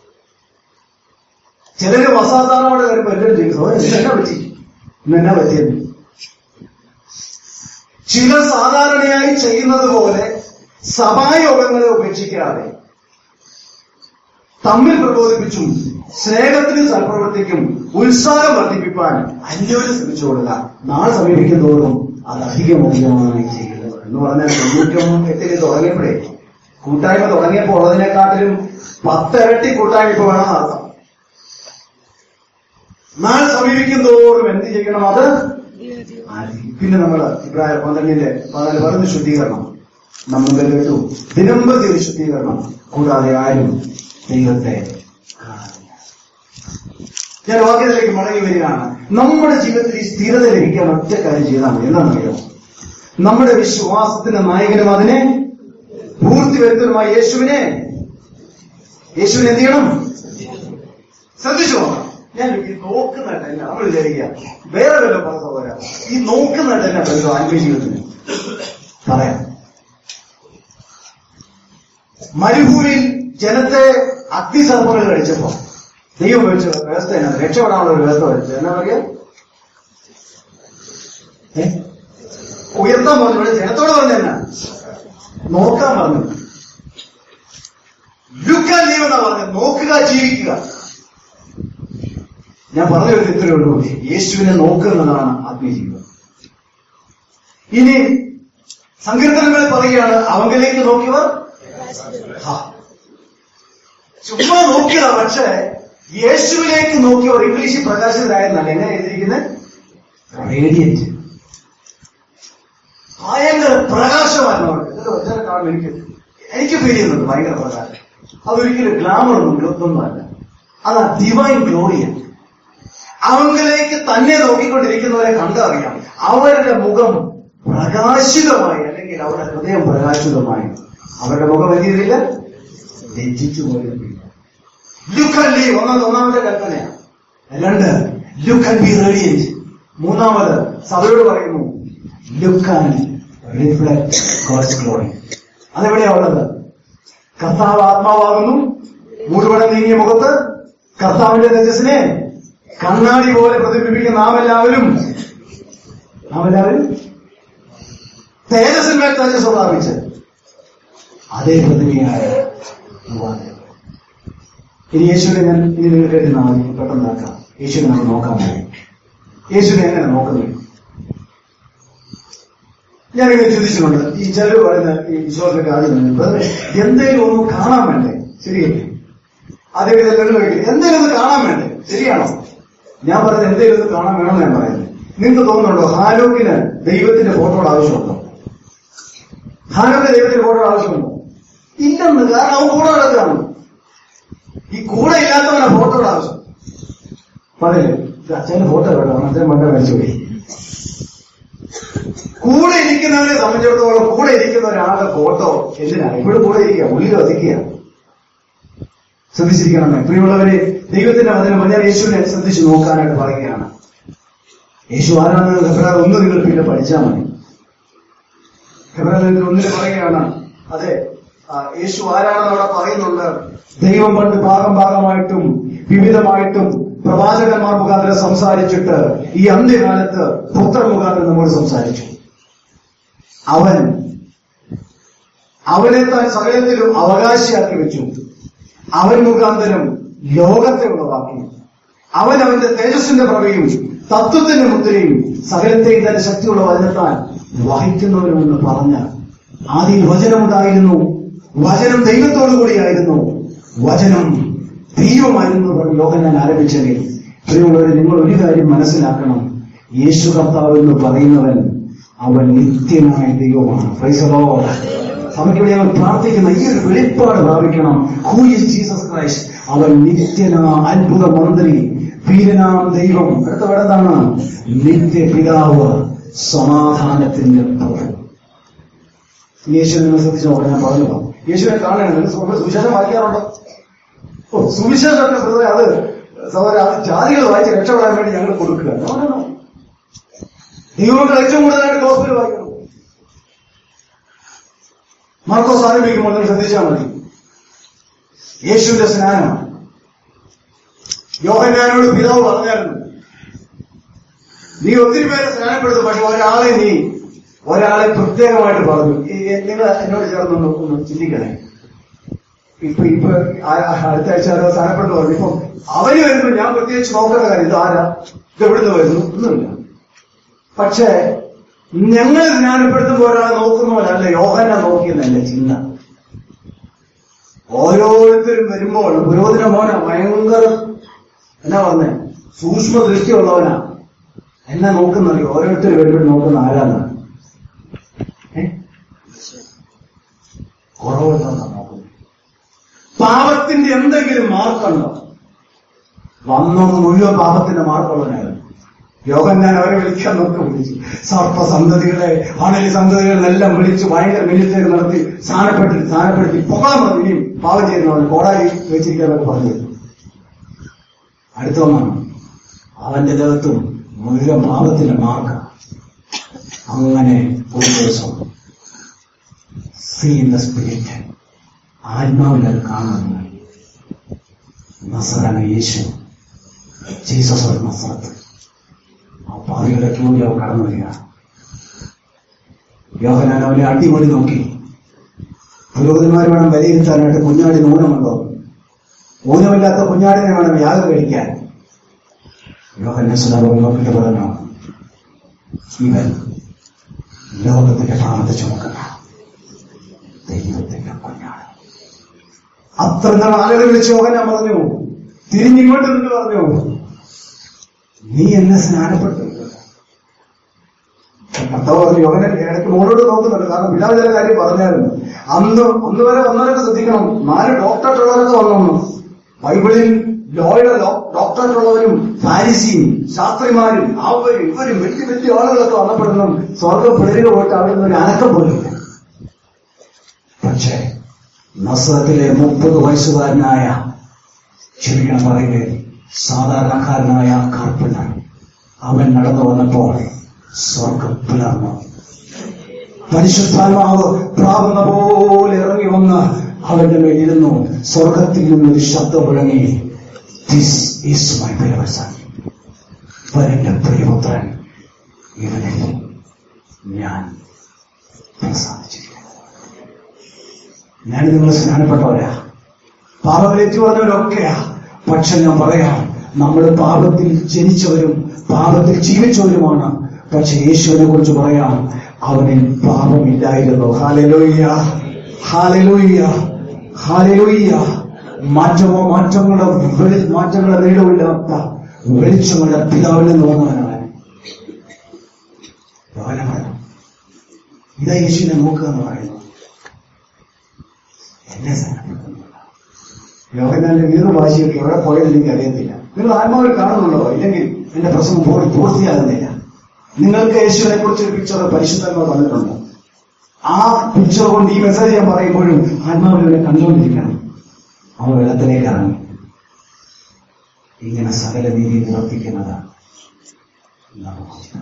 ചിലര് അസാധാരണമായിട്ട് വരുമ്പോൾ എല്ലാവരും ചെയ്യും "ഓ, ഇന്ന് എന്നാ പറ്റി ഇന്ന് എന്നാ പറ്റിയത് ചിലർ സാധാരണയായി ചെയ്യുന്നത് പോലെ സഭായോഗങ്ങളെ ഉപേക്ഷിക്കാതെ തമ്മിൽ പ്രബോധിപ്പിച്ചും സ്നേഹത്തിനും സൽപ്രവൃത്തിക്കും ഉത്സാഹം വർദ്ധിപ്പിക്കാൻ അന്യോന്യം ശ്രമിച്ചു കൊടുക്കുക നാളെ സമീപിക്കും തോറും അത് അധികം അധികമായി ചെയ്യുന്നത് എന്ന് പറഞ്ഞാൽ തൊണ്ണൂറ്റൊന്നും എട്ടിന് തുടങ്ങിയപ്പോഴേ കൂട്ടായ്മ തുടങ്ങിയപ്പോൾ ഉള്ളതിനെക്കാട്ടിലും പത്തിരട്ടി കൂട്ടായ്മ ഇപ്പൊ വേണം അർത്ഥം നാളെ സമീപിക്കും തോറും എന്ത് ചെയ്യണം അത് ആദ്യം. പിന്നെ നമ്മൾ ഇബ്രാഹിം പന്ത്രണ്ടിന്റെ പതിനാല് പറയുന്ന ശുദ്ധീകരണം നമ്മൾ കേട്ടു ദിനംപ്രതി ഒരു ശുദ്ധീകരണം കൂടാതെ ആരും ദൈവത്തെ കാണുന്നില്ല ഞാൻ വാക്യത്തിലേക്ക് മടങ്ങി വരികയാണ് നമ്മുടെ ജീവിതത്തിൽ ഈ സ്ഥിരത ലഭിക്കാൻ ഒറ്റ കാര്യം ചെയ്താൽ മതി എന്താണെന്നറിയോ നമ്മുടെ വിശ്വാസത്തിന്റെ നായകനും അതിനെ പൂർത്തി വരുത്തലുമായ യേശുവിനെ യേശുവിനെ എന്ത് ചെയ്യണം ശ്രദ്ധിച്ചു നോക്കണം ഞാൻ ഈ നോക്കുന്നുണ്ടല്ല നമ്മൾ വിചാരിക്കുക വേറെ വല്ല പറഞ്ഞ പോരാ ഈ നോക്കുന്നുണ്ടല്ല ബന്ധം ആത്മീയ ജീവിതത്തിന് പറയാം മരുഭൂമിയിൽ ജനത്തെ അഗ്നിസർപ്പങ്ങൾ കടിച്ചപ്പോ ദൈവം വെച്ച വ്യവസ്ഥ എന്നാ രക്ഷപ്പെടാനുള്ള ഒരു വ്യവസ്ഥ വെച്ചത് എന്നാ പറയാ ഏ? ഉയർത്താൻ പറഞ്ഞു ഇവിടെ ജനത്തോട് പറഞ്ഞു എന്നാ നോക്കാൻ പറഞ്ഞു ലുക്കാൻ ലീവ് എന്നാ പറഞ്ഞത് നോക്കുക ജീവിക്കുക ഞാൻ പറഞ്ഞു വരുന്നത് ഇത്രയേ ഉള്ളൂ യേശുവിനെ നോക്കുന്നതാണ് ആത്മീയ ജീവിതം ഇനി സങ്കീർത്തനങ്ങളിൽ പറയുകയാണ് അവങ്കിലേക്ക് നോക്കിയവർ ഹാ. ചുമ്മാ നോക്കിയതാ പക്ഷേ യേശുവിലേക്ക് നോക്കിയവർ ഇംഗ്ലീഷിൽ പ്രകാശിതരായെന്നല്ല എങ്ങനെ എഴുതിയിരിക്കുന്നത് റേഡിയന്റ് ഭയങ്കര പ്രകാശമായിരുന്നു അവർക്ക് ഇതിന്റെ ഒറിജിനൽ കാണുമ്പോൾ എനിക്ക് എനിക്ക് ഫീൽ ചെയ്യുന്നുണ്ട് ഭയങ്കര പ്രകാശം അതൊരിക്കലും ഗ്ലാമർ ഒന്നും ഗ്ലോത്തൊന്നും അല്ല അത് ഡിവൈൻ ഗ്ലോറിയാണ് അവങ്കിലേക്ക് തന്നെ നോക്കിക്കൊണ്ടിരിക്കുന്നവരെ കണ്ടറിയാം അവരുടെ മുഖം പ്രകാശിതമായി അല്ലെങ്കിൽ അവരുടെ ഹൃദയം പ്രകാശിതമായി അവരുടെ മുഖം എന്ത് ചെയ്തില്ല ലജ്ജിച്ചു പോയില്ല ലുക്ക് ആൻഡ് ലീവ് ഒന്നാമത് ഒന്നാമത്തെ കൽപ്പനയാണ് രണ്ട് ലുക്ക് ആൻഡ് ബി റേഡിയന്റ് മൂന്നാമത് സഭയോട് പറയുന്നു look and reflect God's glory അതെവിടെയാ ഉള്ളത് കർത്താവ് ആത്മാവാകുന്നു മൂടുപടം നീങ്ങിയ മുഖത്ത് കർത്താവിന്റെ തേജസ്സിനെ കണ്ണാടി പോലെ പ്രതിബിംബിക്കുന്ന നാം എല്ലാവരും നാം എല്ലാവരും തേജസ്സിന്മേൽ തേജസ് പ്രാപിച്ച് അതേ പ്രതിമയായ ഭഗവാനെ. ഇനി യേശുവിനെ ഞാൻ ഇനി നിങ്ങൾ കേട്ട് നാളെ പെട്ടെന്നാക്കാം യേശുവിനെ നമ്മൾ നോക്കാൻ പോകും യേശുവിനെ എങ്ങനെ നോക്കുന്നത് ഞാനിങ്ങനെ ചിന്തിച്ചിട്ടുണ്ട് ഈ ചിലർ പറയുന്ന ഈ വിശ്വാസത്തിന്റെ ആദ്യം തന്നെ, "ബ്രദറെ, എന്തേലും ഒന്ന് കാണാൻ വേണ്ടേ ശരിയല്ലേ ആദ്യം ഇതെല്ലാം കഴിക്കും എന്തേലും ഒന്ന് കാണാൻ വേണ്ടേ ശരിയാണോ ഞാൻ പറഞ്ഞത് എന്തേലും ഒന്ന് കാണാൻ വേണമെന്ന് ഞാൻ പറയുന്നത് നിങ്ങൾക്ക് തോന്നുന്നുണ്ടോ ഹാലോക്കിന് ദൈവത്തിന്റെ ഫോട്ടോയുടെ ആവശ്യമുണ്ടോ ഹാലോക്കിന് ദൈവത്തിന്റെ ഫോട്ടോയുടെ ആവശ്യമുണ്ടോ ഇല്ലെന്ന് കാരണം അവൻ കൂടെ കിടക്കുകയാണ് ഈ കൂടെ ഇല്ലാത്തവനാ ഫോട്ടോയുടെ ആവശ്യം പറയില്ലേ ഇത് അച്ഛന്റെ ഫോട്ടോ കേട്ടോ അച്ഛൻ മണ്ട കഴിച്ചു പോയി കൂടെ ഇരിക്കുന്നവരെ സംബന്ധിച്ചിടത്തോളം കൂടെ ഇരിക്കുന്ന ഒരാളുടെ ഫോട്ടോ എന്തിനാ ഇവിടെ കൂടെ ഇരിക്കുക ഉള്ളിൽ ഒതുക്കുക ശ്രദ്ധിച്ചിരിക്കണമേ പ്രിയമുള്ളവരെ ദൈവത്തിന്റെ വചനം ഞാൻ യേശുവിനെ ശ്രദ്ധിച്ചു നോക്കാനായിട്ട് പറയുകയാണ് യേശു ആരാണെന്ന് ഹെബ്രാർ ഒന്ന് നിങ്ങൾ പിന്നെ പഠിച്ചാൽ മതി ഹെബ്രാർ ഒന്നിൽ പറയുകയാണ് അതെ ആ, യേശു ആരാണെന്ന് അവിടെ പറയുന്നുണ്ട് ദൈവം പണ്ട് ഭാഗം ഭാഗമായിട്ടും വിവിധമായിട്ടും പ്രവാചകന്മാർ മുഖാന്തരം സംസാരിച്ചിട്ട് ഈ അന്ത്യകാലത്ത് പുത്ര മുഖാന്തരം നമ്മോട് സംസാരിച്ചു അവൻ അവനെ താൻ സകലത്തിലും അവകാശിയാക്കി വെച്ചു അവൻ മുഖാന്തരം ലോകത്തെ ഉളവാക്കി അവൻ അവന്റെ തേജസ്സിന്റെ പ്രവയും തത്വത്തിന്റെ മുദ്രയും സകലത്തെയും തന്റെ ശക്തിയുള്ള വചനത്താൽ വഹിക്കുന്നവരുമെന്ന് പറഞ്ഞ ആദ്യം വചനമുണ്ടായിരുന്നു വചനം ദൈവത്തോടു കൂടിയായിരുന്നു വചനം ദൈവമായിരുന്നു എന്ന് ലോകം ഞാൻ ആരംഭിച്ചെങ്കിൽ പ്രിയമുള്ളവരെ നിങ്ങൾ ഒരു കാര്യം മനസ്സിലാക്കണം യേശു കർത്താവ് എന്ന് പറയുന്നവൻ അവൻ നിത്യനായ ദൈവമാണ് പ്രൈസലോ സഭയ്ക്ക് ഞങ്ങൾ പ്രാർത്ഥിക്കുന്ന ഈ ഒരു വെളിപ്പാട് പ്രാപിക്കണം ഹൂ ഇസ് ജീസസ് ക്രൈസ്റ്റ് അവൻ നിത്യനാ അത്ഭുത മന്ത്രി വീരനാം ദൈവം അടുത്ത വേറെ എന്താണ് നിത്യ പിതാവ് സമാധാനത്തിന്റെ പ്രഭു യേശുവിനെ നിങ്ങൾ ശ്രദ്ധിച്ചു നോക്കാം ഞാൻ പറഞ്ഞു യേശുവിനെ കാണണം നിങ്ങൾ സു- സുവിശേഷം വായിക്കാറുണ്ടോ ഓ സുവിശേഷത്തിന്റെ പ്രതി അത് സഹോദര അത് ജാതികൾ വായിച്ച് രക്ഷപ്പെടാൻ വേണ്ടി ഞങ്ങൾ കൊടുക്കുക No, no, no. ദൈവമക്കൾ ഏറ്റവും കൂടുതലായിട്ട് ഗോസ്പൽ വായിക്കണം മാർക്കോസ് ആരംഭിക്കുമ്പോൾ നിങ്ങൾ ശ്രദ്ധിച്ചാൽ മതി യേശുവിന്റെ സ്നാനം യോഹന്നാനോട് പിതാവ് പറഞ്ഞായിരുന്നു നീ ഒത്തിരി പേരെ സ്നാനപ്പെടുത്തും പക്ഷെ ഒരാളെ നീ ഒരാളെ പ്രത്യേകമായിട്ട് പറഞ്ഞു ഈ- ഈ- നിങ്ങൾ എന്നോട് ചേർന്നൊന്ന് ഒന്ന് ചിന്തിക്കണേ ഇപ്പൊ ഇപ്പൊ ആ- ആ അടുത്ത ആഴ്ച അത് സ്ഥാനപ്പെട്ടു പറഞ്ഞു ഇപ്പം അവര് വരുമ്പോൾ ഞാൻ പ്രത്യേകിച്ച് നോക്കേണ്ട കാര്യം ഇത് ആരാ ഇത് എവിടുന്ന് വരുന്നു ഒന്നുമില്ല പക്ഷേ ഞങ്ങൾ ജ്ഞാനപ്പെടുത്തുമ്പോൾ ഒരാളെ നോക്കുന്നവരല്ല യോഹന നോക്കിയെന്നല്ല ചിന്ത ഓരോരുത്തരും വരുമ്പോൾ പുരോഹിത മോന ഭയങ്കര എന്നാ പറഞ്ഞേ സൂക്ഷ്മ ദൃഷ്ടിയുള്ളവനാ എന്നെ നോക്കുന്നറിയോ ഓരോരുത്തർ വരുമ്പോൾ നോക്കുന്ന ആരാണ് ഏ? കുറവുണ്ടെന്നാ നോക്കുന്നത് പാപത്തിന്റെ എന്തെങ്കിലും മാർക്കുണ്ടോ വന്നത് മുഴുവൻ പാപത്തിന്റെ മാർക്കുള്ളവനായിരുന്നു യോഗം ഞാൻ അവരെ വിളിക്കാൻ നോക്കി വിളിച്ചു സർപ്പസന്തതികളെ അണലി സന്തതികളെല്ലാം വിളിച്ച് ഭയങ്കര മിനിറ്റേക്ക് നടത്തി സ്ഥാനപ്പെട്ടി സ്ഥാനപ്പെടുത്തി പോകാൻ മതി ഇനിയും പാപം ചെയ്യുന്നവൻ കോടാലി വെച്ചിരിക്കാനൊക്കെ പറഞ്ഞു അടുത്ത ഒന്നാണ് അവന്റെ ദേഹത്തും മുഴുവൻ പാപത്തിന്റെ മാർക്ക അങ്ങനെ ഒരു ദിവസം സീ ഇൻ ദ സ്പിരിറ്റ് ആത്മാവിൽ അത് കാണുന്നു നസറാണ് യേശു ജീസസ് ഒരു നസറത്ത് ആ പാതയുടെ ക്യൂവിൽ അവ കടന്നു വരിക യോഹനാൻ അവനെ അടിപൊളി നോക്കി പുരോഹിതന്മാർ വേണം വിലയിരുത്താനായിട്ട് കുഞ്ഞാടി ഊനമുണ്ടോ ഊനമില്ലാത്ത കുഞ്ഞാടിനെ വേണം യാഗം കഴിക്കാൻ യോഹന്നെ സുധാബം നോക്കിയിട്ട് പറഞ്ഞു ഇവൻ ലോകത്തിന്റെ പാപത്തെ ചുമക്കുന്ന ദൈവത്തിന്റെ കുഞ്ഞാണ് അത്ര നാൾ ആളുകൾ വിളിച്ച് യോഹന പറഞ്ഞു തിരിഞ്ഞിങ്ങോട്ട് നിന്ന് പറഞ്ഞു നീ എന്നെ സ്നാനപ്പെട്ടു കർത്താവ് പറഞ്ഞു യോഹന ഇടയ്ക്ക് മോളോട് നോക്കുന്നുണ്ട് കാരണം പിതാവ് ചില കാര്യം പറഞ്ഞായിരുന്നു അന്ന് അന്ന് വരെ വന്നവരൊക്കെ ശ്രദ്ധിക്കണം നാല് ഡോക്ടറുള്ളവരൊക്കെ വന്നു ബൈബിളിൽ ലോയുടെ ഡോക്ടറായിട്ടുള്ളവരും ഫാരിസിയും ശാസ്ത്രിമാരും അവരും ഇവരും വലിയ വലിയ ആളുകളൊക്കെ വന്നപ്പെടുന്നു സ്വർഗം പിളരുക പോയിട്ട് അവിടെ നിന്ന് ഒരു അനക്കം പോലില്ല പക്ഷേ നസ്രത്തിലെ മുപ്പത് വയസ്സുകാരനായ ക്ഷമിക്കണം പറയില്ലേ സാധാരണക്കാരനായ കാർപ്പനർ അവൻ നടന്നു വന്നപ്പോൾ സ്വർഗം പിളർന്നു പരിശുദ്ധാത്മാവ് പ്രാവുന്ന പോലെ ഇറങ്ങി വന്ന് അവന്റെ മേലിരുന്നു സ്വർഗത്തിൽ നിന്നൊരു ശബ്ദം മുഴങ്ങി ദിസ് ഈസ് മൈ പ്രിയവസൻ വരന്റെ പ്രിയപുത്രൻ ഇവനിൽ ഞാൻ പ്രസാദിച്ചിരിക്കുന്നു ഞാൻ നിങ്ങൾ സ്നാനപ്പെട്ടവരാ പാപത്തിലേറ്റു പറഞ്ഞവരൊക്കെയാ പക്ഷെ ഞാൻ പറയാം നമ്മൾ പാപത്തിൽ ജനിച്ചവരും പാപത്തിൽ ജീവിച്ചവരുമാണ് പക്ഷെ യേശുവിനെ കുറിച്ച് പറയാം അവനിൽ പാപമില്ലായിരുന്നു ഹാലലോയ്യ ഹാലലോയ്യ ഹാലലോയ്യ മാറ്റമോ മാറ്റങ്ങളുടെ വെളി- മാറ്റങ്ങളുടെ നീളമില്ലാത്ത വെളിച്ചങ്ങളുടെ പിതാവിൽ നിന്ന് വന്നവനാണ് യോഹന്നാണ്. ഇതാ യേശുവിനെ നോക്കുക എന്ന് പറയുന്നത് എന്നെ സ്നാനപ്പെടുത്തുന്നില്ല യോഹന്നാന്റെ വീട് ഭാഷയൊക്കെ എവിടെ പോയത് എനിക്ക് അറിയത്തില്ല നിങ്ങൾ ആത്മാവിൽ കാണുന്നുണ്ടോ ഇല്ലെങ്കിൽ എന്റെ പ്രസംഗം പൂർ- പൂർത്തിയാകുന്നില്ല നിങ്ങൾക്ക് യേശുവിനെ കുറിച്ച് ഒരു പിക്ചർ പരിശുദ്ധങ്ങൾ തന്നിട്ടുണ്ട് ആ പിക്ചർ കൊണ്ട് ഈ മെസ്സേജ് ഞാൻ പറയുമ്പോഴും ആത്മാവിൽ അവരെ കണ്ടുകൊണ്ടിരിക്കണം അവ വെള്ളത്തിലേക്ക് ഇറങ്ങി ഇങ്ങനെ സകല നീതി നിവർത്തിക്കുന്നതാണ് നമുക്ക്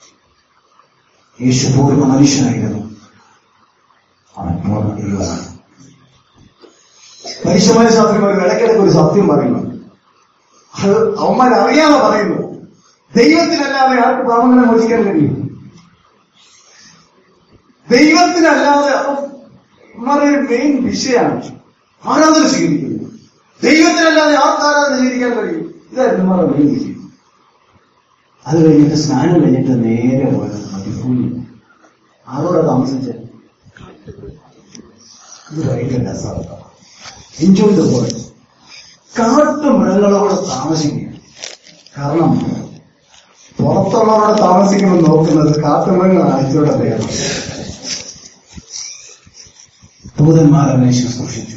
യേശു പൂർണ്ണ മനുഷ്യനായിരുന്നു അവൻ പൂർണ്ണ ദൈവമാണ് പരീക്ഷമായ ശാസ്ത്രിമാർ ഇടയ്ക്കിടയ്ക്ക് ഒരു സത്യം പറയുന്നു അത് അവന്മാർ അറിയാതെ പറയുന്നു ദൈവത്തിനല്ലാതെ ആർക്ക് പാപങ്ങളെ മോചിക്കാൻ കഴിയും ദൈവത്തിനല്ലാതെ അവന്മാരുടെ ഒരു മെയിൻ വിഷയമാണ് ആരാധന സ്വീകരിക്കുന്നു ദൈവത്തിനല്ലാതെ ആർക്ക് ആരാധന സ്വീകരിക്കാൻ കഴിയും ഇതായിരുന്നു നമ്മുടെ മെയിൻ വിഷയം അത് കഴിഞ്ഞിട്ട് സ്നാനം കഴിഞ്ഞിട്ട് നേരെ പോയത് മതിഭൂമി ആരോടെ താമസിച്ചത് ഇത് ഭയങ്കര രസമാണ് എൻജോയ് ദ വേൾഡ് കാട്ടുമൃഗങ്ങളോട് താമസിക്കുക കാരണം പുറത്തുള്ളവരോട് താമസിക്കുമ്പോൾ നോക്കുന്നത് കാട്ടുമൃഗങ്ങൾ ആഴ്ചയോടെ പേര് ദൂതന്മാർ അവനെ ശുശ്രൂഷിച്ചു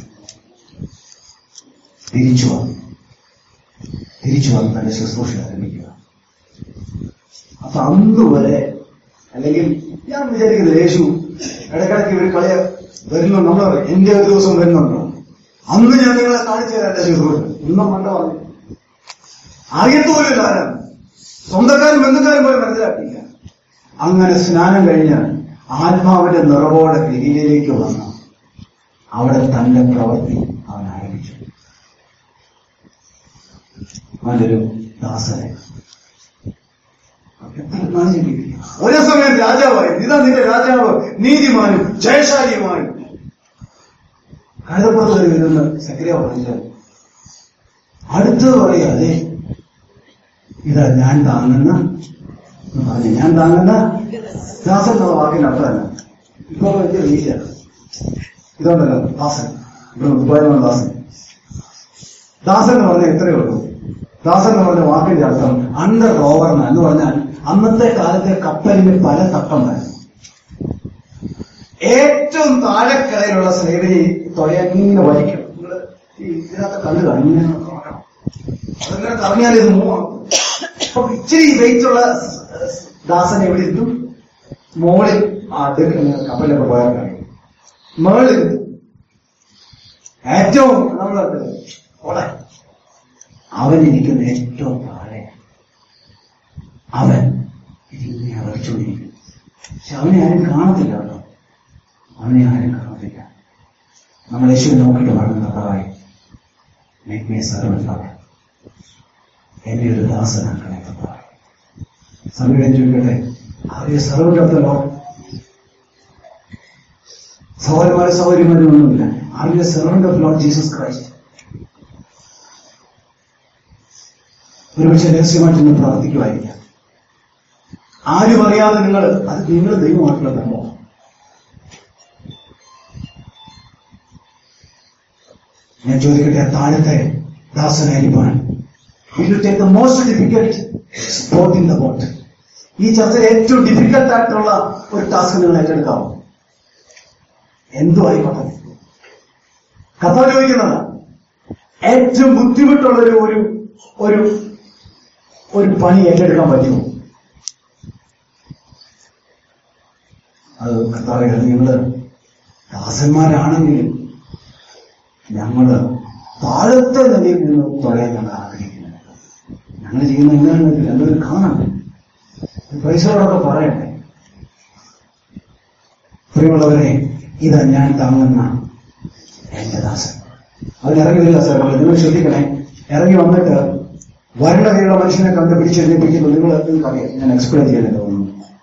തിരിച്ചു വന്നു തിരിച്ചു വന്ന് തന്റെ ശുശ്രൂഷ ആരംഭിക്കുക അപ്പൊ അന്ന് വരെ അല്ലെങ്കിൽ ഞാൻ വിചാരിക്കുന്നത് യേശു ഇടയ്ക്കിടയ്ക്ക് ഇവർ കളിയ വരുന്നു നമ്മൾ പറയും, എന്റെ ഒരു ദിവസം വരുന്നുണ്ടോ അന്ന് ഞാൻ നിങ്ങളെ കാണിച്ചു തരാം എന്റെ ശുശ്രൂഷ ഇന്നും മണ്ട പറഞ്ഞു അറിയത്തുപോലും ആരാണ് സ്വന്തക്കാരും ബന്ധുക്കാരും പോലും മനസ്സിലാക്കിയില്ല അങ്ങനെ സ്നാനം കഴിഞ്ഞ് ആത്മാവിന്റെ നിറവോടെ ഗലീലയിലേക്ക് വന്നു അവിടെ തന്റെ പ്രവൃത്തി അവൻ ആരംഭിച്ചു അവനൊരു ദാസനെ ഒരേ സമയം രാജാവായി ഇതാ നിന്റെ രാജാവ് നീതിമാനും ജയശാലിയുമായി കഴുതപ്പുറത്ത് കയറി വരുന്ന സക്രിയ പറഞ്ഞാൽ അടുത്തത് പറയാതെ ഇതാ ഞാൻ താങ്ങുന്ന എന്ന് പറഞ്ഞു ഞാൻ താങ്ങുന്ന ദാസൻ എന്ന വാക്കിന്റെ അർത്ഥം തന്നെ ഇപ്പൊ വലിയ വീശ ഇതുണ്ടല്ലോ ദാസൻ ഇവിടെ ദുബായിലുള്ള ദാസൻ ദാസൻ എന്ന് പറഞ്ഞാൽ ഇത്രയേ ഉള്ളൂ ദാസൻ എന്ന് പറഞ്ഞ വാക്കിന്റെ അർത്ഥം അണ്ടർ റോവർന്ന എന്ന് പറഞ്ഞാൽ അന്നത്തെ കാലത്തെ കപ്പലിന് പല തട്ടുണ്ടായിരുന്നു ഏറ്റവും താഴെക്കടയിലുള്ള സ്ലേവരി തുഴയങ്ങനെ വലിക്കും നിങ്ങള് ഈ ഇതിനകത്ത് കണ്ടു കഴിഞ്ഞാൽ അതങ്ങനെ കറങ്ങിയാൽ ഇത് മൂവാണ് അപ്പൊ ഇച്ചിരി വെയിറ്റ് ഉള്ള ദാസൻ എവിടെ ഇരുത്തും മോളിൽ ആ അടുക്ക് കപ്പലൊക്കെ പോയാൽ കഴിയും മേളിൽ ഏറ്റവും നമ്മൾ ഓടെ അവൻ ഇരിക്കുന്ന ഏറ്റവും താഴെ അവൻ ഇതിങ്ങനെ വലിച്ചുകൊണ്ടിരിക്കും പക്ഷെ അവനെ ആരും കാണത്തില്ല കേട്ടോ അവനെ ആരും കാണത്തില്ല നമ്മൾ യേശുവിനെ നോക്കിയിട്ട് പറഞ്ഞു കഥാവായി മേക്ക് മേ സർവൻ എന്നെ ഒരു ദാസനാക്കണേ കഥാവായി സമയം ചോദിക്കട്ടെ ആര്യ സർവ്വല്ലോ സഹോദരന്മാരെ സഹോദരിമാരും ഒന്നുമില്ല ആര്യ servant of Lord Jesus Christ ഒരുപക്ഷെ രഹസ്യമായിട്ട് ഇന്ന് പ്രാർത്ഥിക്കുമായിരിക്കാം ആരും അറിയാതെ നിങ്ങൾ അത് നിങ്ങൾ ദൈവമായിട്ടുള്ള ധർമ്മമാണ് ഞാൻ ചോദിക്കട്ടെ താഴത്തെ ദാസനായിരിക്കാൻ take the most difficult spot in the boat ഈ ചർച്ചയിൽ ഏറ്റവും ഡിഫിക്കൽട്ട് ആയിട്ടുള്ള ഒരു ടാസ്ക് നിങ്ങൾ ഏറ്റെടുക്കാമോ എന്തു ആയിക്കോട്ടെ കഥ ചോദിക്കുന്നതാണ് ഏറ്റവും ബുദ്ധിമുട്ടുള്ള ഒരു ഒരു ഒരു ഒരു പണി ഏറ്റെടുക്കാൻ പറ്റുമോ അത് കർത്താവെ അത് നിങ്ങള് ദാസന്മാരാണെങ്കിലും ഞങ്ങള് താഴത്തെ നിലയിൽ നിന്ന് തൊഴയാൻ ഞങ്ങൾ ആഗ്രഹിക്കുന്നത് ഞങ്ങൾ ചെയ്യുന്ന എന്താണെന്ന് രണ്ടുപേരും കാണണം പൈസകളൊക്കെ പറയട്ടെ പ്രിയമുള്ളവരെ ഇതാ ഞാൻ താങ്ങുന്ന എന്റെ ദാസൻ അവൻ ഇറങ്ങി വരില്ല സാർ നമ്മൾ നിങ്ങൾ ശ്രദ്ധിക്കണേ ഇറങ്ങി വന്നിട്ട് വരണ്ട കൈയുള്ള മനുഷ്യനെ കണ്ട് പിടിച്ചെഴുതിപ്പിക്കുന്നു നിങ്ങൾ നിങ്ങൾക്കറിയാം ഞാൻ എക്സ്പ്ലെയിൻ ചെയ്യാൻ തോന്നുന്നു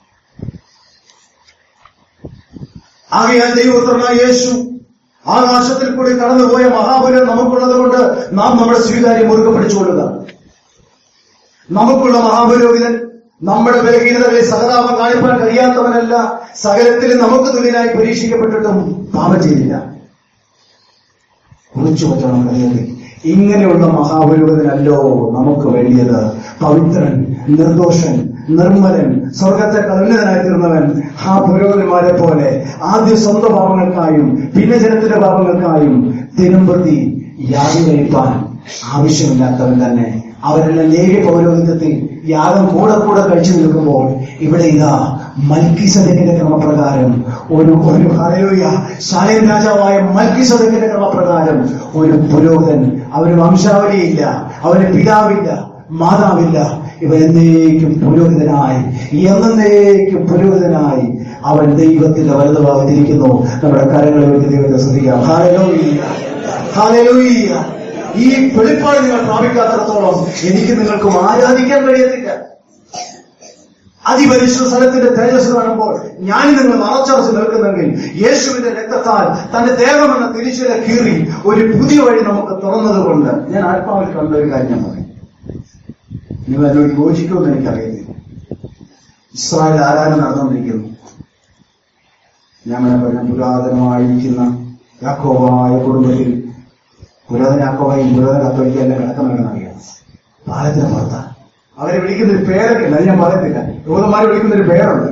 ആകയാൽ ദൈവപുത്രനായ യേശു ആകാശത്തിൽ കൂടി കടന്നുപോയ മഹാബലം നമുക്കുള്ളത് കൊണ്ട് നാം നമ്മുടെ സ്വീകാര്യം മുറുകെ പിടിച്ചുകൊള്ളുക നമുക്കുള്ള മഹാപുരോഹിതൻ നമ്മുടെ ബലഹീനതകളെ സഹതാപം കാണിപ്പാൻ കഴിയാത്തവനല്ല സകലത്തിൽ നമുക്ക് തുല്യനായി പരീക്ഷിക്കപ്പെട്ടിട്ടും പാപം ചെയ്തില്ല കുറിച്ചു വെച്ചോണം കഴിയാതെ ഇങ്ങനെയുള്ള മഹാപുരോഹിതനല്ലോ നമുക്ക് വേണ്ടിയത് പവിത്രൻ നിർദോഷൻ നിർമ്മലൻ സ്വർഗത്തെ കലുന്നതനായി തീർന്നവൻ ആ പുരോഹിതന്മാരെ പോലെ ആദ്യ സ്വന്തം പാപങ്ങൾക്കായും പിന്നെ ജനത്തിന്റെ പാപങ്ങൾക്കായും തിരുമ്പതി യാതി കഴിപ്പാൻ ആവശ്യമില്ലാത്തവൻ തന്നെ അവരെല്ലാം ലേഖ്യ പൗരോഹിത്യത്തിൽ യാഗം കൂടെ കൂടെ കഴിച്ചു നിൽക്കുമ്പോൾ ഇവിടെ ഇതാ മൽക്കിസദക്കിന്റെ ക്രമപ്രകാരം ഒരു ഒരു ഹരയോയ ശാലയം രാജാവായ മൽക്കിസദക്കിന്റെ ക്രമപ്രകാരം ഒരു പുരോഹിതൻ അവന് വംശാവലിയില്ല അവന് പിതാവില്ല മാതാവില്ല ഇവൻ എന്നേക്കും പുരോഹിതനായി എന്നേക്കും പുരോഹിതനായി അവൻ ദൈവത്തിന്റെ വലതുഭാഗത്തിരിക്കുന്നു നമ്മുടെ കരങ്ങളെ വെച്ച് ദൈവത്തെ ശ്രദ്ധിക്കാം ഹാലലൂയ്യ ഹാലലൂയ്യ ഈ വെളിപ്പാട് നിങ്ങൾ പ്രാപിക്കാത്തടത്തോളം എനിക്ക് നിങ്ങൾക്കും ആരാധിക്കാൻ കഴിയത്തില്ല അതിപരിശുദ്ധ സ്ഥലത്തിന്റെ തേജസ് കാണുമ്പോൾ ഞാൻ നിങ്ങൾ മറച്ചറച്ച് നിൽക്കുന്നെങ്കിൽ യേശുവിന്റെ രക്തത്താൽ തന്റെ ദേഹമെന്ന തിരിച്ചില കീറി ഒരു പുതിയ വഴി നമുക്ക് തുറന്നതുകൊണ്ട് ഞാൻ ആത്മാവിൽ കണ്ട ഒരു കാര്യം ഞാൻ പറയും നിങ്ങൾ എന്നോട് യോജിക്കുമെന്ന് എനിക്കറിയത്തില്ല ഇസ്രായേൽ ആരാധന നടന്നുകൊണ്ടിരിക്കുന്നു ഞങ്ങളെ പറഞ്ഞ പുരാതനമായിരിക്കുന്ന യാക്കോവായ കുടുംബത്തിൽ പുരാതന യാക്കോവായും പുരാതന കത്തോലിക്കല്ല കിടക്കുന്നുണ്ടെന്ന് അറിയാം പാലത്തിന് പുറത്താണ് അവരെ വിളിക്കുന്ന ഒരു പേരൊക്കെ ഉണ്ട് അത് ഞാൻ പറയത്തില്ല യൂതന്മാരെ വിളിക്കുന്ന ഒരു പേരുണ്ട്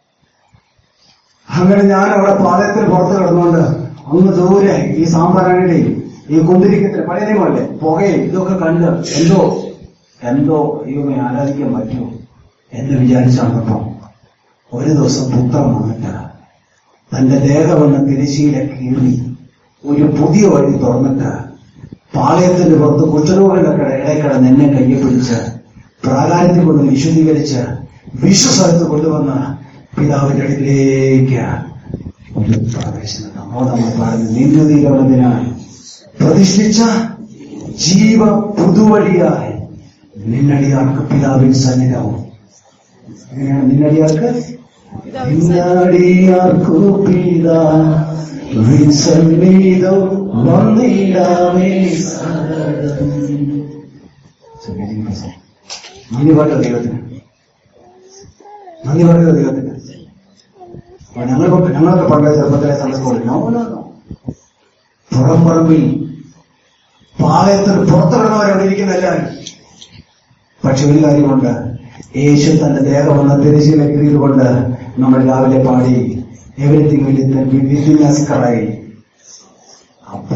അങ്ങനെ ഞാൻ അവിടെ പാലത്തിന് പുറത്ത് കിടന്നുകൊണ്ട് അങ്ങ് ദൂരെ ഈ സാമ്പാറാണിയുടെയും ഈ കുന്തിരിക്കത്തിന് പഴയ നിയമമല്ലേ പുകയും ഇതൊക്കെ കണ്ട് എന്തോ എന്തോ ദൈവമേ ആരാധിക്കാൻ പറ്റുമോ എന്ന് വിചാരിച്ചാണപ്പം ഒരു ദിവസം പുത്രം വന്നിട്ട് തന്റെ ദേഹമെന്ന തിരശീല കീറി ഒരു പുതിയ വഴി തുറന്നിട്ട് പാളയത്തിന്റെ പുറത്ത് കുറ്റരോഗങ്ങളുടെ ഇടയിൽ കിടന്ന് എന്നെ കയ്യെ പിടിച്ച് പ്രാകാരത്തിൽ കൊണ്ട് വിശുദ്ധീകരിച്ച് വിശ്വസ്ഥലത്ത് കൊണ്ടുവന്ന് പിതാവിന്റെ അടുക്കിലേക്ക് ഒരു പ്രവേശനം നമ്മോ നമ്മൾ പാടുന്ന നിന്ദീകരണത്തിനായി പ്രതിഷ്ഠിച്ച ജീവ പുതുവഴിയായി നിന്നടിയാർക്ക് പിതാവിൻ സന്നിധവും എങ്ങനെയാണ് നിന്നടിയാർക്ക് നിന്നടിയാർക്കു പിതാവിൻ സന്നിധം വന്നിടാമേ സരളം നന്ദി പറയുക ദൈവത്തിന് നന്ദി പറയുക ദൈവത്തിന് അപ്പൊ ഞങ്ങൾക്ക് ഞങ്ങളൊക്കെ പണ്ട് ചെറുപ്പത്തിലെ സന്ദർഭങ്ങളിൽ നോവലോ പുറംപറമ്പിൽ പാളയത്തിന് പുറത്തിറങ്ങുന്നവരെ അവിടെ ഇരിക്കുന്ന എല്ലാവരും പക്ഷെ ഒരു കാര്യമുണ്ട് യേശു തന്റെ ദേഹമെന്ന തിരശ്ശീല കീറിയതുകൊണ്ട് നമ്മൾ രാവിലെ പാടി എവരിത്തിങ് വിദ്യാസക്കാരായി അപ്പ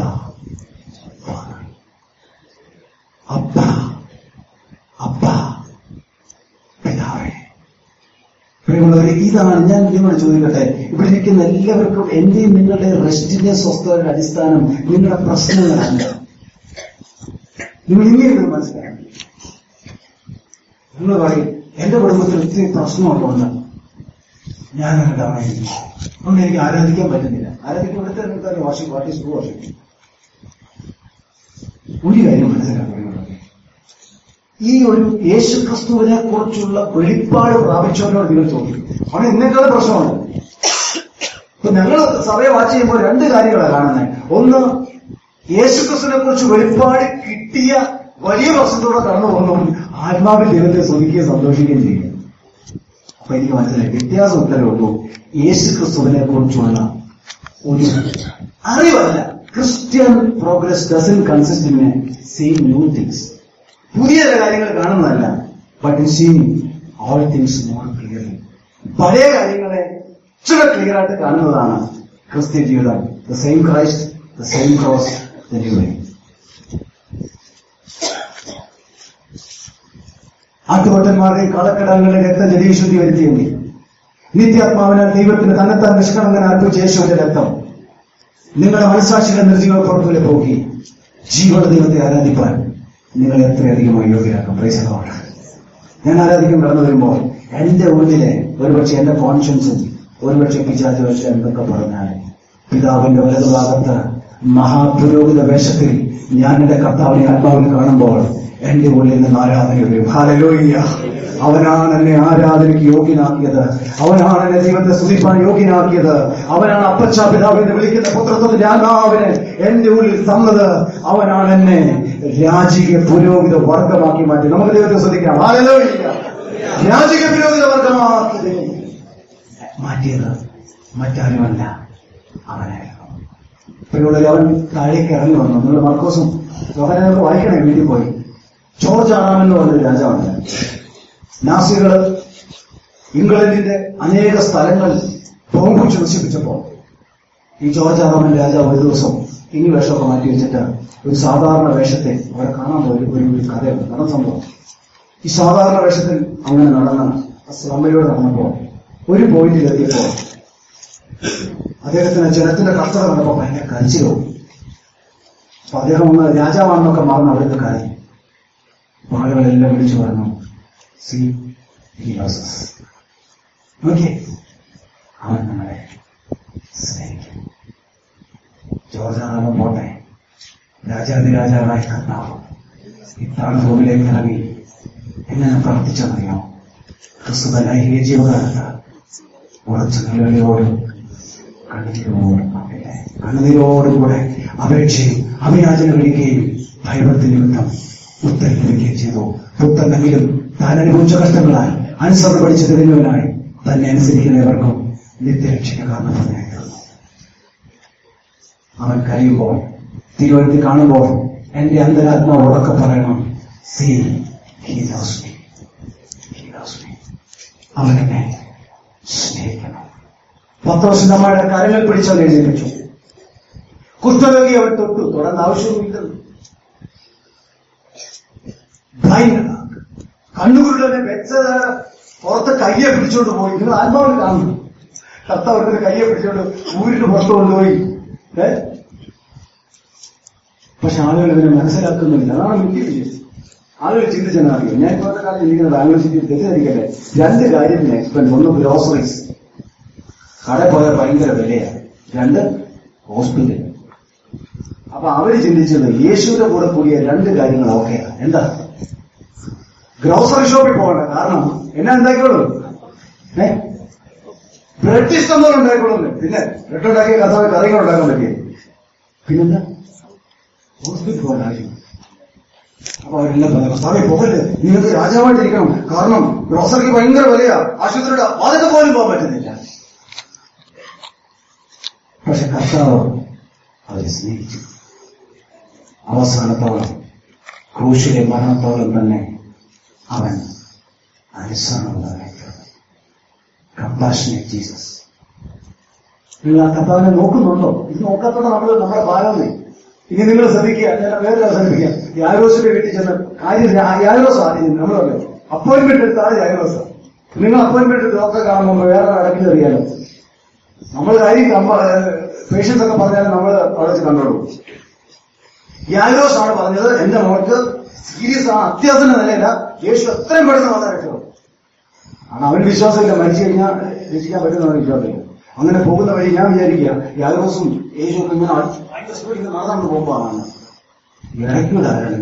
അപ്പ അപ്പ പിതാവേ പ്രിയമുള്ളവരെ ഇതാണ് ഞാൻ നിങ്ങളോട് ചോദിക്കട്ടെ ഇവിടെ ഇരിക്കുന്ന എല്ലാവർക്കും എന്റെയും നിങ്ങളുടെ റെസ്റ്റിന്റെ സ്വസ്ഥതയുടെ അടിസ്ഥാനം നിങ്ങളുടെ പ്രശ്നങ്ങളല്ല നിങ്ങൾ ഇങ്ങനെ മനസ്സിലാക്കണം നിങ്ങൾ പറയും എന്റെ കുടുംബത്തിൽ ഒത്തിരി പ്രശ്നമുള്ളതുകൊണ്ട് ഞാൻ ഉണ്ടാവുന്നു അതുകൊണ്ട് എനിക്ക് ആരാധിക്കാൻ പറ്റുന്നില്ല ആരാധിക്കാൻ ഇവിടുത്തെ വാഷി വാട്ട് ഈസ് വാഷി ഒരു കാര്യം മനസ്സിലാക്കണം ഈ ഒരു യേശു ക്രിസ്തുവിനെ കുറിച്ചുള്ള വെളിപ്പാട് പ്രാപിച്ചവരോട് നിങ്ങൾ ചോദിക്കും അവിടെ ഇന്നേക്കാളും പ്രശ്നമാണ് ഇപ്പൊ ഞങ്ങൾ സഭയെ വാച്ച് ചെയ്യുമ്പോൾ രണ്ട് കാര്യങ്ങളാണ് കാണുന്നത് ഒന്ന് യേശു ക്രിസ്തുവിനെ കുറിച്ച് വെളിപ്പാട് കിട്ടിയ വലിയ പ്രശ്നത്തോടെ കടന്നു പോകുന്നു ആത്മാവിൽ ദൈവത്തെ സ്തുതിക്കുകയും സന്തോഷിക്കുകയും ചെയ്യും അപ്പൊ എനിക്ക് മനസ്സിലായി വ്യത്യാസം ഉത്തരവേ ഉള്ളൂ യേശു ക്രിസ്തുവിനെ കുറിച്ചുള്ള ഒരു അറിവല്ല Christian progress doesn't consist in same new things പുതിയ ചില കാര്യങ്ങൾ കാണുന്നതല്ല but in seeing all things more clearly പഴയ കാര്യങ്ങളെ ഇച്ചിരി ക്ലിയർ ആയിട്ട് കാണുന്നതാണ് ക്രിസ്ത്യ ജീവിതം the same Christ the same cross the new way ആട്ടുകൊറ്റന്മാരുടെയും കളക്കടങ്ങളുടെ രക്തം ജലീശുദ്ധി വരുത്തിയെങ്കിൽ നിത്യാത്മാവിനാൽ ദൈവത്തിന് തന്നെത്താൻ നിഷ്കളങ്കൻ അർപ്പിച്ച യേശുവിന്റെ രക്തം നിങ്ങളുടെ മനസാക്ഷിയുടെ നിർജീവ പുറത്തുവിലെ പോക്കി ജീവന ദൈവത്തെ ആരാധിപ്പാൻ നിങ്ങൾ എത്രയധികം അയോഗ്യരാക്കും പ്രൈസമാണ് ഞാൻ ആരാധിക്കാൻ കടന്നു വരുമ്പോൾ എന്റെ ഉള്ളിലെ ഒരുപക്ഷെ എന്റെ കോൺഷ്യൻസും ഒരുപക്ഷെ പിശാച് പക്ഷെ എന്തൊക്കെ പറഞ്ഞാൽ പിതാവിന്റെ വലതുഭാഗത്ത് മഹാപുരോഹിത വേഷത്തിൽ ഞാൻ എന്റെ കർത്താവിനെ ആത്മാവിൽ കാണുമ്പോൾ എന്റെ ഉള്ളിൽ നിന്ന് ആരാധന വരും ഹാലലോയ്യ അവനാണ് എന്നെ ആരാധനയ്ക്ക് യോഗ്യനാക്കിയത് അവനാണ് എന്നെ ജീവിതത്തെ സ്തുതിപ്പാൻ യോഗ്യനാക്കിയത് അവനാണ് അപ്പച്ച പിതാവിനെ വിളിക്കുന്ന പുത്രത്വത്തിന്റെ ആത്മാവിനെ എന്റെ ഉള്ളിൽ തന്നത് അവനാണ് എന്നെ രാജിക പുരോഹിത വർഗമാക്കി മാറ്റി നമുക്ക് ദൈവത്തെ ശ്രദ്ധിക്കാം ഹാലലോയ്യ രാജിക പുരോഹിത വർഗമാക്കി ദൈവം മാറ്റിയത് മറ്റാരുമല്ല അവനായിരുന്നു പിന്നുള്ളിൽ അവൻ താഴേക്ക് ഇറങ്ങി വന്നു നിങ്ങൾ മർക്കോസും യോഹനൊക്കെ വായിക്കണേ വീട്ടിൽ പോയി ജോർജ് ആറാം എന്ന് പറഞ്ഞൊരു രാജാവുണ്ട് നാസികള് ഇംഗ്ലണ്ടിന്റെ അനേക സ്ഥലങ്ങൾ ബോംബിച്ച് നശിപ്പിച്ചപ്പോ ഈ ജോർജ് ആറാമൻ രാജാവ് ഒരു ദിവസം ഇനി വേഷമൊക്കെ മാറ്റി വെച്ചിട്ട് ഒരു സാധാരണ വേഷത്തെ അവരെ കാണാൻ പോയി ഒരു ഒരു കഥയുണ്ട് നടന്ന സംഭവം ഈ സാധാരണ വേഷത്തിൽ അങ്ങനെ നടന്ന സ്ലമ്മയിലൂടെ നടന്നപ്പോ ഒരു പോയിന്റിൽ എത്തിയപ്പോ അദ്ദേഹത്തിന് ജനത്തിന്റെ കഷ്ടത കണ്ടപ്പോ ഭയങ്കര കരച്ചിലോ അപ്പൊ അദ്ദേഹം ഒന്ന് രാജാവാണെന്നൊക്കെ മറന്ന് അവിടുത്തെ കാര്യം അപ്പൊ ആളുകളെല്ലാം വിളിച്ചു പറഞ്ഞു സി നോക്കിയേ അവൻ നമ്മളെ സ്നേഹിക്കും ജോർജാണെന്ന് പോട്ടെ രാജാതിരാജാവായി കർത്താവ് ഇത്താണ് ഭൂമിയിലേക്ക് ഇറങ്ങി എങ്ങനെ പ്രവർത്തിച്ചെന്നറിയോ ക്രിസ്തുതനായ ജീവകാലത്ത് ഉറച്ച നിലവിലോടും കണ്ണീരോടും അവരെ കണ്ണുനീരോടുകൂടെ അപേക്ഷയും അഭിയാചന വിളിക്കുകയും ഭയഭക്തി നിമിത്തം ഉത്തരം ലഭിക്കുകയും ചെയ്തു പുത്തനെങ്കിലും താൻ അനുഭവിച്ച കഷ്ടങ്ങളാൽ അനുസരണം പഠിച്ചു തിരിഞ്ഞവനായി തന്നെ അനുസരിക്കുന്നവർക്കും നിത്യരക്ഷയ്ക്ക് കാരണം പറഞ്ഞായിരുന്നു അവൻ കരയുമ്പോൾ തിരുവഴുത്തി കാണുമ്പോൾ എന്റെ അന്തരാത്മാവ് ഉറക്കെ പറയണം see he loves me he loves me അവനെന്നെ സ്നേഹിക്കണം പത്ത് വർഷം നമ്മുടെ കരങ്ങൾ പിടിച്ചവൻ എഴുന്നേൽപ്പിച്ചു കുഷ്ഠരോഗി അവൻ തൊട്ടു തുടർന്ന് ആവശ്യമില്ലെന്ന് ബ്ലൈൻഡ് കണ്ണുകുരുടനെ വെച്ചത് പുറത്ത് കയ്യെ പിടിച്ചോണ്ട് പോയി നിങ്ങൾ ആത്മാവിൽ കാണുന്നു കർത്താവിന്റെ കയ്യെ പിടിച്ചോണ്ട് ഊരിന് പുറത്ത് കൊണ്ടുപോയി ഏ പക്ഷെ ആളുകൾ ഇതിനെ മനസ്സിലാക്കുന്നില്ല അതാണ് വലിയ വിജയം ആളുകൾ ചിന്തിച്ചെന്നാ അറിയാം ഞാൻ ഇപ്പോഴത്തെ കാലം ചിന്തിക്കുന്നത് ആളുകൾ ചിന്തി തെറ്റിദ്ധരിക്കട്ടെ രണ്ട് കാര്യത്തിന് എക്സ്പെൻസ് ഒന്ന് ഗ്രോസറീസ് കടയിൽ പോയാൽ ഭയങ്കര വിലയാണ് രണ്ട് ഹോസ്പിറ്റൽ അപ്പൊ അവര് ചിന്തിച്ചത് യേശുവിന്റെ കൂടെ കൂടിയ രണ്ട് കാര്യങ്ങൾ ഓക്കെയാണ് എന്താ ഗ്രോസറി ഷോപ്പിൽ പോകണ്ട കാരണം എന്നാ ഉണ്ടാക്കിക്കോളൂ ഏ ബ്രെഡ് ഇഷ്ടം പോലെ ഉണ്ടായിക്കോളൂ പിന്നെ ബ്രെഡ് ഉണ്ടാക്കിയ കഥാവ് കറികൾ ഉണ്ടാക്കാൻ പറ്റിയേ പിന്നെന്താ ഹോസ്പിറ്റൽ പോകേണ്ട ആവശ്യം അപ്പൊ അവരെല്ലാം പറഞ്ഞു കർത്താവെ പോകല്ലേ നിങ്ങൾക്ക് രാജാവായിട്ടിരിക്കണം കാരണം ഗ്രോസറിക്ക് ഭയങ്കര വിലയാ ആശുപത്രിയുടെ അതൊക്കെ പോലും പോകാൻ പറ്റുന്നില്ല പക്ഷെ കർത്താവ് അവരെ സ്നേഹിച്ചു അവസാനത്തോളം ക്രൂശിലെ മരണത്തോളം തന്നെ അവൻ അനുസരണമുള്ളവനായി കമ്പാഷനേറ്റ് ജീസസ് നിങ്ങൾ ആ കർത്താവിനെ നോക്കുന്നുണ്ടോ ഇത് നോക്കാത്തോടെ നമ്മൾ നമ്മുടെ ഭാഗമേ ഇനി നിങ്ങൾ ശ്രദ്ധിക്കുക ഞാൻ വേറെ ശ്രദ്ധിക്കുക യാരോസിന്റെ വീട്ടിൽ ചെന്ന് കാര്യം യാരോസ് ആദ്യം നമ്മൾ പറയും അപ്പോയിന്റ്മെന്റ് എടുത്താണ് യാരോസ് നിങ്ങൾ അപ്പോയിന്റ്മെന്റ് എടുത്ത് ഡോക്ടറെ കാണുമ്പോൾ വേറെ നടക്കുന്നത് അറിയാലോ നമ്മൾ കാര്യം പേഷ്യൻസ് ഒക്കെ പറഞ്ഞാലും നമ്മൾ അവിടെ വെച്ച് കണ്ടോളൂ യാരോസ് ആണ് പറഞ്ഞത് എന്റെ മോൾക്ക് സീരിയസ് ആണ് അത്യാവശ്യം നിലയില്ല യേശു എത്രയും പെട്ടെന്ന് വന്നാൽ രക്ഷോ ആണ് അവൻ വിശ്വാസമില്ല മരിച്ചു കഴിഞ്ഞാൽ രക്ഷിക്കാൻ പറ്റുന്ന വിശ്വാസമില്ല അങ്ങനെ പോകുന്ന വഴി ഞാൻ വിചാരിക്കുക യാരോസും യേശു ഒക്കെ ഇങ്ങനെ ഭയങ്കര സ്പീഡിൽ നടന്നു പോകുമ്പോഴാണ് ഇടയ്ക്കൂടെ ആരാണ്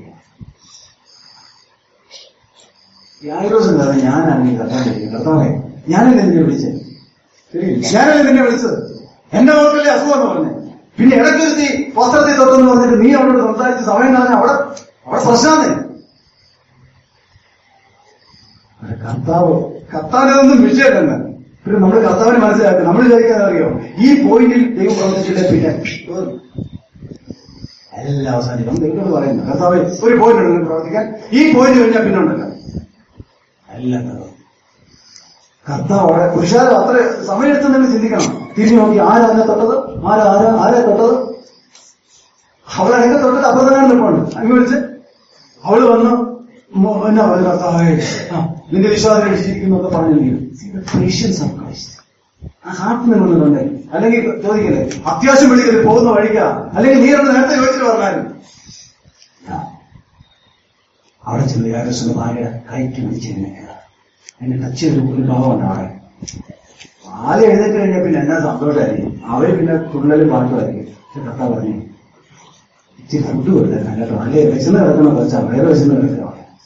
യാരോസ് എന്താ ഞാനാണ് ഈ കർത്താവ് കർത്താവെ ഞാനല്ലേ നിന്നെ വിളിച്ചത് ശരി ഞാനല്ലേ നിന്നെ വിളിച്ചത് എന്റെ മോൾക്കല്ലേ അസുഖം എന്ന് പറഞ്ഞു പിന്നെ ഇടയ്ക്കൊരുത്തി വസ്ത്രത്തിൽ തൊട്ടെന്ന് പറഞ്ഞിട്ട് നീ അവളോട് സംസാരിച്ച് സമയം കളഞ്ഞ അവിടെ അവിടെ പ്രശ്നമാണ് കർത്താവ് കർത്താവിനൊന്നും വിഷയമല്ലെന്ന് പിന്നെ നമ്മൾ കർത്താവിനെ മനസ്സിലാക്കുക നമ്മൾ വിചാരിക്കാതെ അറിയോ ഈ പോയിന്റിൽ ദൈവം പ്രവർത്തിച്ചില്ലേ പിന്നെ എല്ലാം അവസാനിക്കും ദൈവത്തോട് പറയുന്നു കർത്താവ് ഒരു പോയിന്റ് ഉണ്ട് നിങ്ങൾക്ക് പ്രവർത്തിക്കാൻ ഈ പോയിന്റ് കഴിഞ്ഞാൽ പിന്നെ ഉണ്ടല്ലോ എല്ലാം തകർന്നു. കർത്താവ് അവിടെ പുരുഷാരം അത്ര സമയത്ത് നിങ്ങൾ ചിന്തിക്കണം തിരിഞ്ഞു നോക്കി ആരാ എന്നെ തൊട്ടത് ആരാ ആരാ ആരാ തൊട്ടത് അവളെ എന്നെ തൊട്ടത് അപ്പുറത്താണ് നിൽപ്പുണ്ട് അങ്ങ് വിളിച്ച് അവള് വന്നു മോ- എന്നാ പറയുക കർത്താവേ ആ, നിന്റെ വിശ്വാസം രക്ഷിച്ചിരിക്കുന്നു എന്ന് പറഞ്ഞു പേഷ്യൻസ് ഓഫ് ക്രൈസ്റ്റ് ആ ഹാർട്ട് നിന്നുണ്ടേ അല്ലെങ്കിൽ ചോദിക്കല്ലേ അത്യാവശ്യം വിളിക്കല് പോകുന്ന വഴിക്ക അല്ലെങ്കിൽ നീ എന്നോട് നേരത്തെ ചോദിച്ചിട്ട് പറഞ്ഞാലും ആ. അവിടെ ചെന്ന് യാഗസ്വന്റെ ഭാര്യ കൈക്ക് പിടിച്ചിരുന്നേക്കുക എന്നെ ടച്ച് ചെയ്ത് ഒരു ഭാവമുണ്ട് അവിടെ ആദ്യം എഴുന്നേറ്റ് കഴിഞ്ഞാൽ പിന്നെ എന്നാ സന്തോഷമായിരിക്കും അവര് പിന്നെ തുള്ളലും പാട്ടുമായിരിക്കും പക്ഷെ കഥ പറഞ്ഞു ഇച്ചിരി ഫുഡ് കൊടുത്തേക്കാം കേട്ടോ അല്ലേ വിശന്ന് കിടക്കണം വെച്ചാ വേറെ വിശന്ന് കിടക്കുക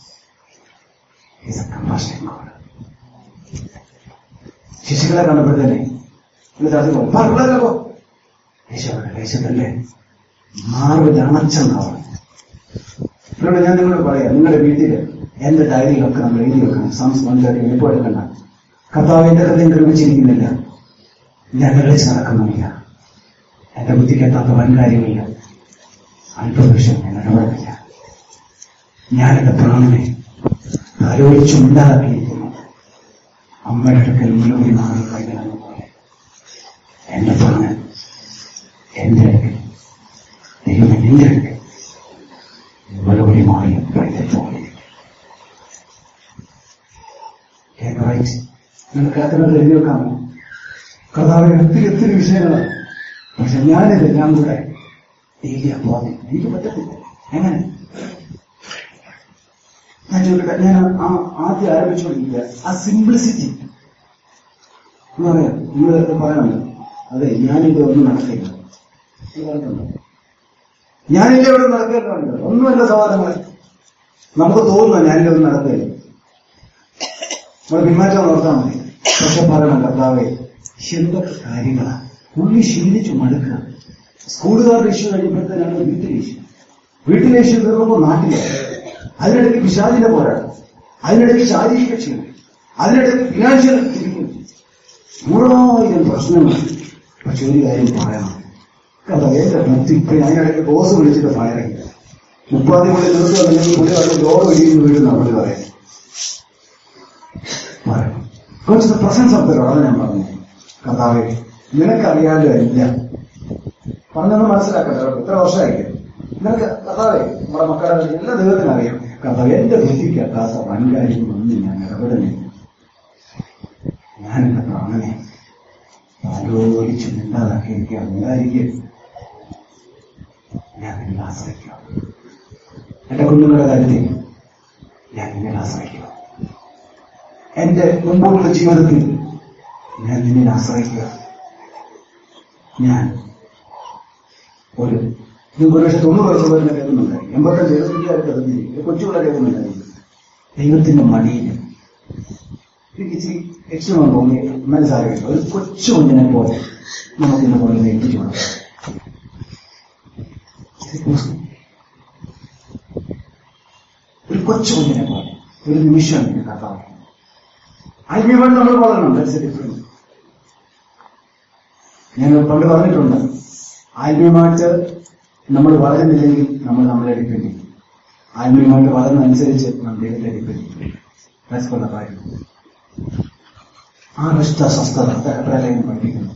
ശിശുക്കളെ കണ്ടപ്പോഴത്തേനെ പിള്ളേരോ യേശോയുടെ ദേശത്തല്ലേ മാർവിൽ അണച്ചെന്നാവണം ഇവിടെ ഞാൻ നിങ്ങളോട് പറയാം നിങ്ങളുടെ വീട്ടില് എന്റെ ഡയറിയിലൊക്കെ നമ്മൾ എഴുതി വെക്കണം സംസ് വന്നിട്ട് എളുപ്പം എടുക്കണ്ട കർത്താവ് എന്റെ ഹൃദയം നിർമ്മിച്ചിരിക്കുന്നില്ല ഞാൻ വിളിച്ച് നടക്കുന്നുമില്ല എന്റെ ബുദ്ധിക്കെത്താത്ത വൻ കാര്യമില്ല അല്പവൃക്ഷം ഞാൻ ഇടപെടുന്നില്ല ഞാൻ എന്റെ പ്രാണനെ ആലോചിച്ചുണ്ടാക്കിയിരിക്കുന്നു അമ്മയുടെ അടുക്കൽ മുന്നോടി മാറി കഴിഞ്ഞാൽ പോലെ എന്റെ പ്രാണൻ എന്റെ അടുക്കൽ ദൈവം നിന്റെ അടുക്കൽ മുന്നോടി മാറി പോലെ റൈറ്റ് നിങ്ങൾ കേൾക്കുന്നത് എഴുതി വെക്കാമോ കർത്താവിന് ഒത്തിരി ഒത്തിരി വിഷയങ്ങളാണ് പക്ഷെ ഞാനിതെല്ലാം കൂടെ ഡെയിലി അപ്പോതി എനിക്ക് പറ്റത്തില്ല എങ്ങനെ ഞാൻ ചോദിക്കട്ടെ ഞാൻ ആ ആദ്യം ആരംഭിച്ചുകൊണ്ടിരിക്കുക ആ സിംപ്ലിസിറ്റി എന്ന് പറയാം നിങ്ങൾ പറയാനുണ്ട് അതെ ഞാനിത് ഒന്നും നടക്കില്ല ഇത് പറഞ്ഞിട്ടുണ്ടോ? ഞാനില്ല ഇവിടെ നടക്കേണ്ടതുണ്ട് ഒന്നുമല്ല സമാധാനങ്ങളെ നമുക്ക് തോന്നുന്നു ഞാനില്ല ഒന്നും നടക്കില്ല നമ്മൾ പിന്മാറ്റം നോർത്താൽ മതി പക്ഷെ പറയണം കർത്താവെ എന്തൊക്കെ കാര്യങ്ങളാണ് ഉള്ളി ശീലിച്ചു മടുക്കുക സ്കൂളുകാരുടെ ഇഷ്യൂ കഴിയുമ്പോഴത്തേനാണ് വീട്ടിലെ ഇഷ്യൂ വീട്ടിലെ ഇഷ്യൂ തീർന്നപ്പോൾ നാട്ടിലെ അതിനിടയ്ക്ക് പിശാചിന്റെ പോരാട്ടം അതിനിടയ്ക്ക് ശാരീരിക ക്ഷീണം അതിനിടയ്ക്ക് ഫിനാൻഷ്യൽ നൂറായിരം പ്രശ്നങ്ങൾ പക്ഷെ ഒരു കാര്യം പറയണം കഥ എന്റെ ബുദ്ധി ഇപ്പൊ അതിനിടയ്ക്ക് ബോസ് വിളിച്ചിട്ട് ഫയറില്ല മുപ്പാതി പുള്ളി നിർത്തുക അല്ലെങ്കിൽ പുള്ളി അവിടെ ലോകം ഇടിയുന്നു വീഴുന്ന പുള്ളി പറയാം പറയണം കുറച്ച് പ്രസൻസ് ഓഫ് ദ ലോഡ് ഞാൻ പറഞ്ഞു കഥാവേ നിനക്കറിയാലോ എല്ലാം പറഞ്ഞൊന്ന് മനസ്സിലാക്കട്ടെ കേട്ടോ. ഇത്ര വർഷമായില്ലേ നിനക്ക് കഥാവേ നമ്മുടെ മക്കളുടെ എല്ലാ ദൈവത്തിനും അറിയാം കഥാവേ എന്റെ ബുദ്ധിക്ക് അക്കാസ വൻകാര്യങ്ങളൊന്നും ഞാൻ ഇടപെടുന്നില്ല ഞാൻ എന്റെ പ്രാണനെ ആലോചിച്ച് മിണ്ടാതാക്കി എനിക്ക് അംഗീകരിക്കും ഞാൻ നിന്നെ ആശ്രയിക്കുക എന്റെ കുഞ്ഞുങ്ങളുടെ കാര്യത്തിൽ ഞാൻ നിന്നെ ആശ്രയിക്കുക എന്റെ മുമ്പോട്ടുള്ള ജീവിതത്തിൽ ഞാൻ നിന്നെ ആശ്രയിക്കുക ഞാൻ ഒരു നിങ്ങൾക്ക് ഒരുപക്ഷെ തൊണ്ണൂറ് വയസ്സുള്ളവരെ കേൾക്കുന്നുണ്ടായി എൺപത്തഞ്ച് എഴുപത്തിയാറ് കേൾക്കുന്നില്ല കൊച്ചുകളെ കേൾക്കുന്നുണ്ടായി ദൈവത്തിന്റെ മടിയിൽ എനിക്ക് ഇച്ചിരി ലക്ഷ്യമാണ് തോന്നി മനസ്സിലാക്കിയിട്ട് ഒരു കൊച്ചു കുഞ്ഞിനെ പോലെ നമുക്കിന്ന് പോലെ ഏൽപ്പിച്ചു കൊടുക്കാം ഒരു കൊച്ചു കുഞ്ഞിനെ പോലെ ഒരു നിമിഷം എനിക്ക് കഥാവ് ആത്മീയമായിട്ട് നമ്മൾ വളരണം ദാറ്റ്സ് എ ഡിഫറൻസ് ഞാൻ പണ്ട് പറഞ്ഞിട്ടുണ്ട് ആത്മീയമായിട്ട് നമ്മൾ വളരുന്നില്ലെങ്കിൽ നമ്മൾ നമ്മളെ ഡിപ്പെൻഡ് ചെയ്യും ആത്മീയമായിട്ട് വളരുന്നതനുസരിച്ച് നമ്മൾ ദൈവത്തെ ഡിപ്പെൻഡ് ചെയ്യും That's what the Bible. ആ നിഷ്ഠ സ്വസ്ഥത പ്രലയം പഠിപ്പിക്കുന്നു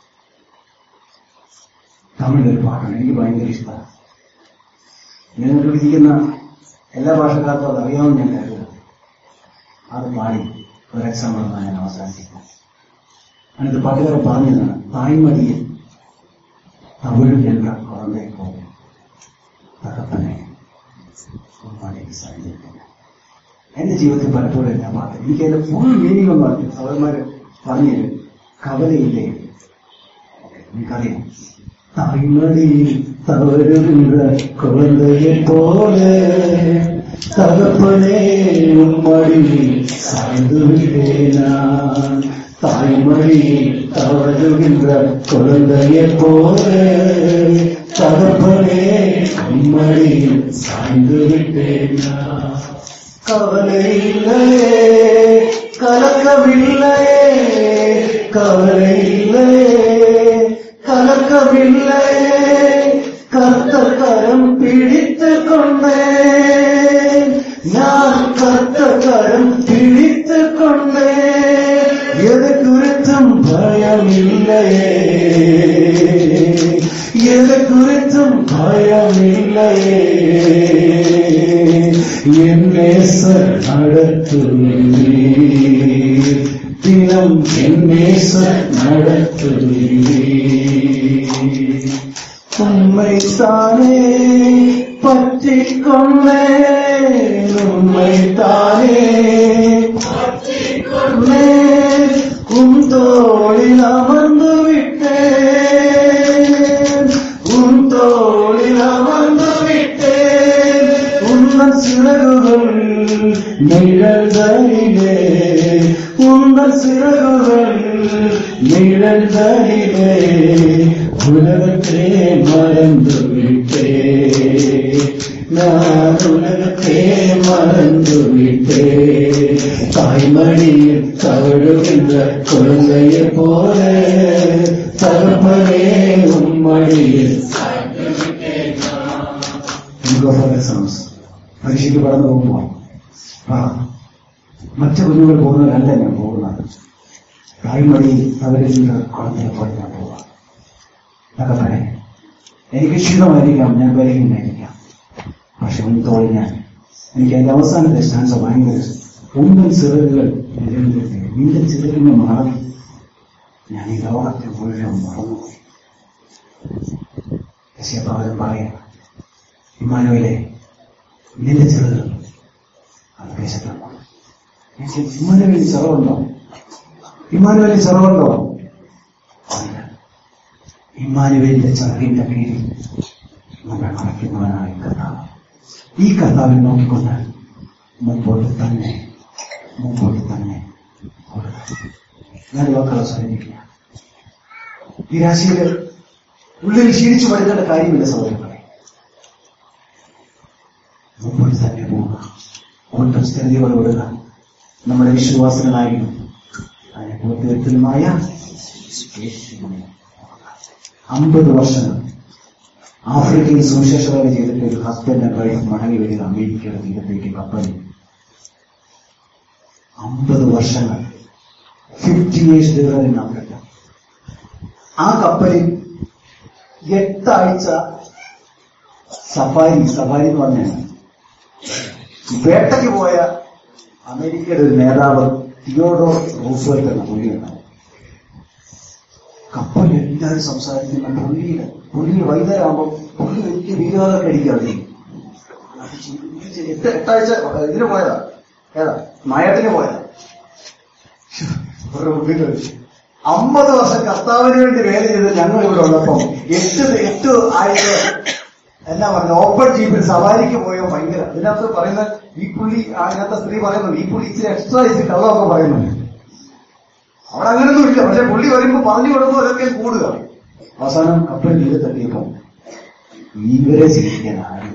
തമിഴിലൊരു പാട്ടാണ് എനിക്ക് ഭയങ്കര ഇഷ്ടമാണ് നിങ്ങൾക്ക് ഇരിക്കുന്ന എല്ലാ ഭാഷക്കാർക്കും അത് അറിയാമെന്ന് ഞാൻ കരുതുന്നു അത് പാടി ഒരു എക്സാമ്പിൾ ഞാൻ അവസാനിപ്പിക്കാം അതിനത് പാട്ടുകാരെ പറഞ്ഞതാണ് തായ്മടിയിൽ തമിഴ് എன்ற കുഴந்தை போல തകപ്പനെ ഉമ്മാലേക്ക് സാധിക്കുന്നു എന്റെ ജീവിതത്തിൽ പലപ്പോഴും ഞാൻ പാട്ട് എനിക്ക് അതിന്റെ ഫുൾ മീനിങ് ഒന്ന് പറഞ്ഞു സഹോദരന്മാര് പറഞ്ഞു കവലയില്ലേ എനിക്കറിയാം தாய்மடியில் தவறுகின்ற குழந்தையை போல தகப்பனே உம்மடியில் சாய்ந்து விட்டேனான் தாய்மடியில் தவறுகின்ற குழந்தையை போல தகப்பனே உம்மடியில் சாய்ந்து விட்டேனான் கவலை இல்லையே கலக்கவில்லையே கவலை இல்லையே கலக்கவில்லையே கர்த்தர் கரம் பிடித்துக் கொண்டேன் நான் கர்த்தர் கரம் பிடித்துக் கொண்டேன் எது குறித்தும் பயம் இல்லையே எது குறித்தும் பயம் இல்லையே എന്നെ നടത്തുന്നീ ദിനം എന്നെ നടത്തുന്നീ ഉമ്മൈത്താനേ പറ്റിക്കൊള്ളേ ഉമ്മൈത്താനേ പറ്റിക്കൊള്ളേ ഉം തോളിലമർന്നു വിട്ടേ ഉം തോളിലമർന്നു വിട്ടേ ഉന്നൻ സിറകുകൾ നിഴൽ തരികേ ഉന്നൻ സിറകുകൾ നിഴൽ തരികേ ഉലകത്തെ മറന്നു വിട്ടേ ഞാൻ ഉലകത്തെ മറന്നു വിട്ടേ തായ്മടിയിൽ തവഴുകിன்ற കുഴந்தைയെ പോലെ തകർപ്പനേ ഉമ്മടിയിൽ പരീക്ഷയ്ക്ക് കടന്നു പോകുമ്പോൾ ആ മറ്റു കുഞ്ഞുങ്ങൾ പോകുന്നവരല്ല ഞാൻ പോകുന്നത് തായ്മടിയിൽ തവരുകിன்ற കുഴந்தைയെ പോലെ ഞാൻ പോവാം എന്നൊക്കെ പറയാം എനിക്ക് ക്ഷീണമായിരിക്കാം ഞാൻ ബലഹീനായിരിക്കാം പക്ഷെ മുൻതോളി ഞാൻ എനിക്ക് അതിന്റെ അവസാനത്തെ സ്റ്റാൻസ് ഭയങ്കര ഉണ്ടൻ ചിറകുകൾ നിലനിർത്തി നിന്റെ ചിറകിനെ മറന്നു ഞാൻ ഈ ലോകത്തെ മുഴുവൻ മറന്നുപോയി യശയപ്രവചനം പറയാം ഇമ്മാനുവിലെ നിന്റെ ചിറകുകൾ അത് ദേശത്തുണ്ടോ ഇമ്മാനുവേലി ചിറവുണ്ടോ ഇമ്മാനുവേലി ചിറവുണ്ടോ ഇല്ല. ഇമ്മാനുവേലിന്റെ ചിറകിന്റെ കീഴിൽ നമ്മൾ മറയ്ക്കുന്നവനായ കർത്താവ് ഈ കർത്താവിനെ നോക്കിക്കൊണ്ട് മുമ്പോട്ട് തന്നെ മുമ്പോട്ട് തന്നെ ഓടുക. ഞാൻ വാക്കുകൾ അവസാനിപ്പിക്കുക ഈ രാശിയിൽ ഉള്ളിൽ ക്ഷീണിച്ചു പഠിക്കേണ്ട കാര്യമില്ല സഹോദരങ്ങളെ മുമ്പോട്ട് തന്നെ പോവുക കൂട്ടം സ്ഥിരതയോടെ വിടുക നമ്മുടെ വിശ്വാസങ്ങളായിരുന്നു അതിനെ പൂർത്തിവെക്കലുമായ അമ്പത് വർഷങ്ങൾ ആഫ്രിക്കയിൽ സുവിശേഷ വേല ചെയ്തിട്ട് ഒരു ഹസ്ബൻഡ് ആൻഡ് വൈഫ് മടങ്ങി വരിക അമേരിക്കയുടെ തീരത്തേക്ക് കപ്പലിൽ അമ്പത് വർഷങ്ങൾ ഫിഫ്റ്റി ഇയേഴ്സ് ഇൻ ആഫ്രിക്ക ആ കപ്പലിൽ എട്ടാഴ്ച സഫാരി സഫാരി എന്ന് പറഞ്ഞാൽ വേട്ടയ്ക്ക് പോയ അമേരിക്കയുടെ ഒരു നേതാവ് തിയോഡോർ റൂസ്വെൽറ്റ് എന്ന പുള്ളിയുണ്ടാവും കപ്പലിൽ എല്ലാവരും സംസാരിക്കുന്ന പുള്ളിയുടെ പുള്ളി വൈകുന്നേരമാകുമ്പോൾ പുള്ളി വലിയ വീരവാദമൊക്കെ അടിക്കാതെ എട്ട് എട്ടാഴ്ച ഇതിന് പോയതാ ഏതാ മയത്തിന് പോയതാ ഒരു ഉള്ളിൽ വെച്ച്. അമ്പത് വർഷം കർത്താവിന് വേണ്ടി വേല ചെയ്ത് ഞങ്ങൾ ഇവിടെ ഉള്ളപ്പം എട്ട് എട്ട് ആഴ്ച എന്നാ പറഞ്ഞു ഓപ്പൺ ജീപ്പിൽ സവാരിക്ക് പോയോ ഭയങ്കര ഇതിനകത്ത് പറയുന്ന ഈ പുള്ളി അതിനകത്ത് സ്ത്രീ പറയുന്നുണ്ട് ഈ പുള്ളി ഇച്ചിരി എക്സ്ട്രാ ഇച്ചിരി കള്ളമൊക്കെ പറയുന്നുണ്ട് അവിടെ അങ്ങനൊന്നും ഇല്ല പക്ഷെ പുള്ളി വരുമ്പോ പറഞ്ഞു കൊടുക്കുമ്പോൾ അതൊക്കെ കൂടുക അവസാനം കപ്പൽ തീരെ തട്ടിയപ്പോ ഇവരെ സ്വീകരിക്കാൻ ആരും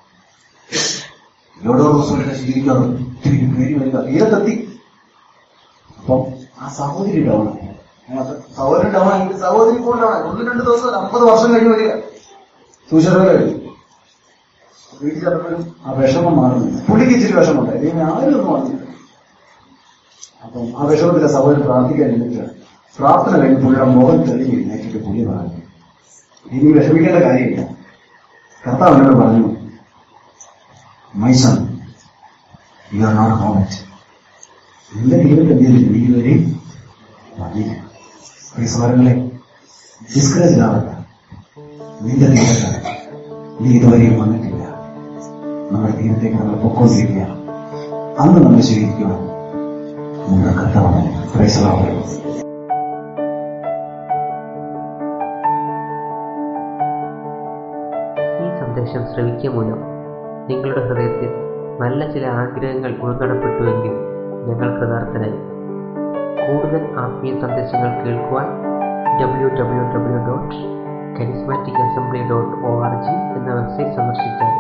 എവിടെ ദിവസമൊക്കെ സ്വീകരിക്കാറ് പേര് വരിക തീരത്തെത്തി അപ്പം ആ സഹോദരി ഡൗൺ ആയി അതിനകത്ത് സഹോദരൻ ഡൗൺ ആയിട്ട് സഹോദരി ഇപ്പോൾ ഡൗൺ ആയി ഒന്ന് രണ്ട് ദിവസം അമ്പത് വർഷം കഴിഞ്ഞ് വരിക സൂചനകൾ കഴിഞ്ഞു വീട്ടിൽ ചെന്നപ്പോഴും ആ വിഷമം മാറുന്നില്ല പുള്ളിക്ക് ഇച്ചിരി വിഷമമുണ്ട് ദൈവം ആരും ഒന്നും അറിഞ്ഞില്ല അപ്പം ആ വിഷമത്തിലെ സഹോദരൻ പ്രാർത്ഥിക്കാൻ എന്നിട്ട് പ്രാർത്ഥന കഴിഞ്ഞ് പുള്ളിയുടെ മുഖം തെളിഞ്ഞ് എഴുന്നേറ്റിട്ട് പുള്ളി പറഞ്ഞു ഇനി വിഷമിക്കേണ്ട കാര്യമില്ല കർത്താവ് എന്നോട് പറഞ്ഞു മൈസൺ യു ആർ നോട്ട് ഹോമറ്റ് നിന്റെ ജീവിതത്തിൽ നീ ഇതുവരെ വന്നില്ല ഈ സ്വരങ്ങളെ ഡിസ്കറേജ് ആവണ്ട നിന്റെ തീരത്ത് നീ ഇതുവരെയും വന്നിട്ടില്ല നമ്മുടെ തീരത്തേക്ക് നമ്മൾ പൊക്കോണ്ടിരിക്കുക അന്ന് നമ്മൾ സ്വീകരിക്കണം നമ്മുടെ കർത്താവാണ് പ്രൈസലാവുന്നത് ഈ സന്ദേശം ശ്രവിക്കുക മൂലം നിങ്ങളുടെ ഹൃദയത്തിൽ നല്ല ചില ആഗ്രഹങ്ങൾ ഉൾക്കടപ്പെട്ടുവെങ്കിൽ ഞങ്ങൾ കൃതാർത്ഥനായി കൂടുതൽ ആത്മീയ സന്ദേശങ്ങൾ കേൾക്കുവാൻ W W W dot charismatic assembly dot O R G എന്ന വെബ്സൈറ്റ് സന്ദർശിച്ചാൽ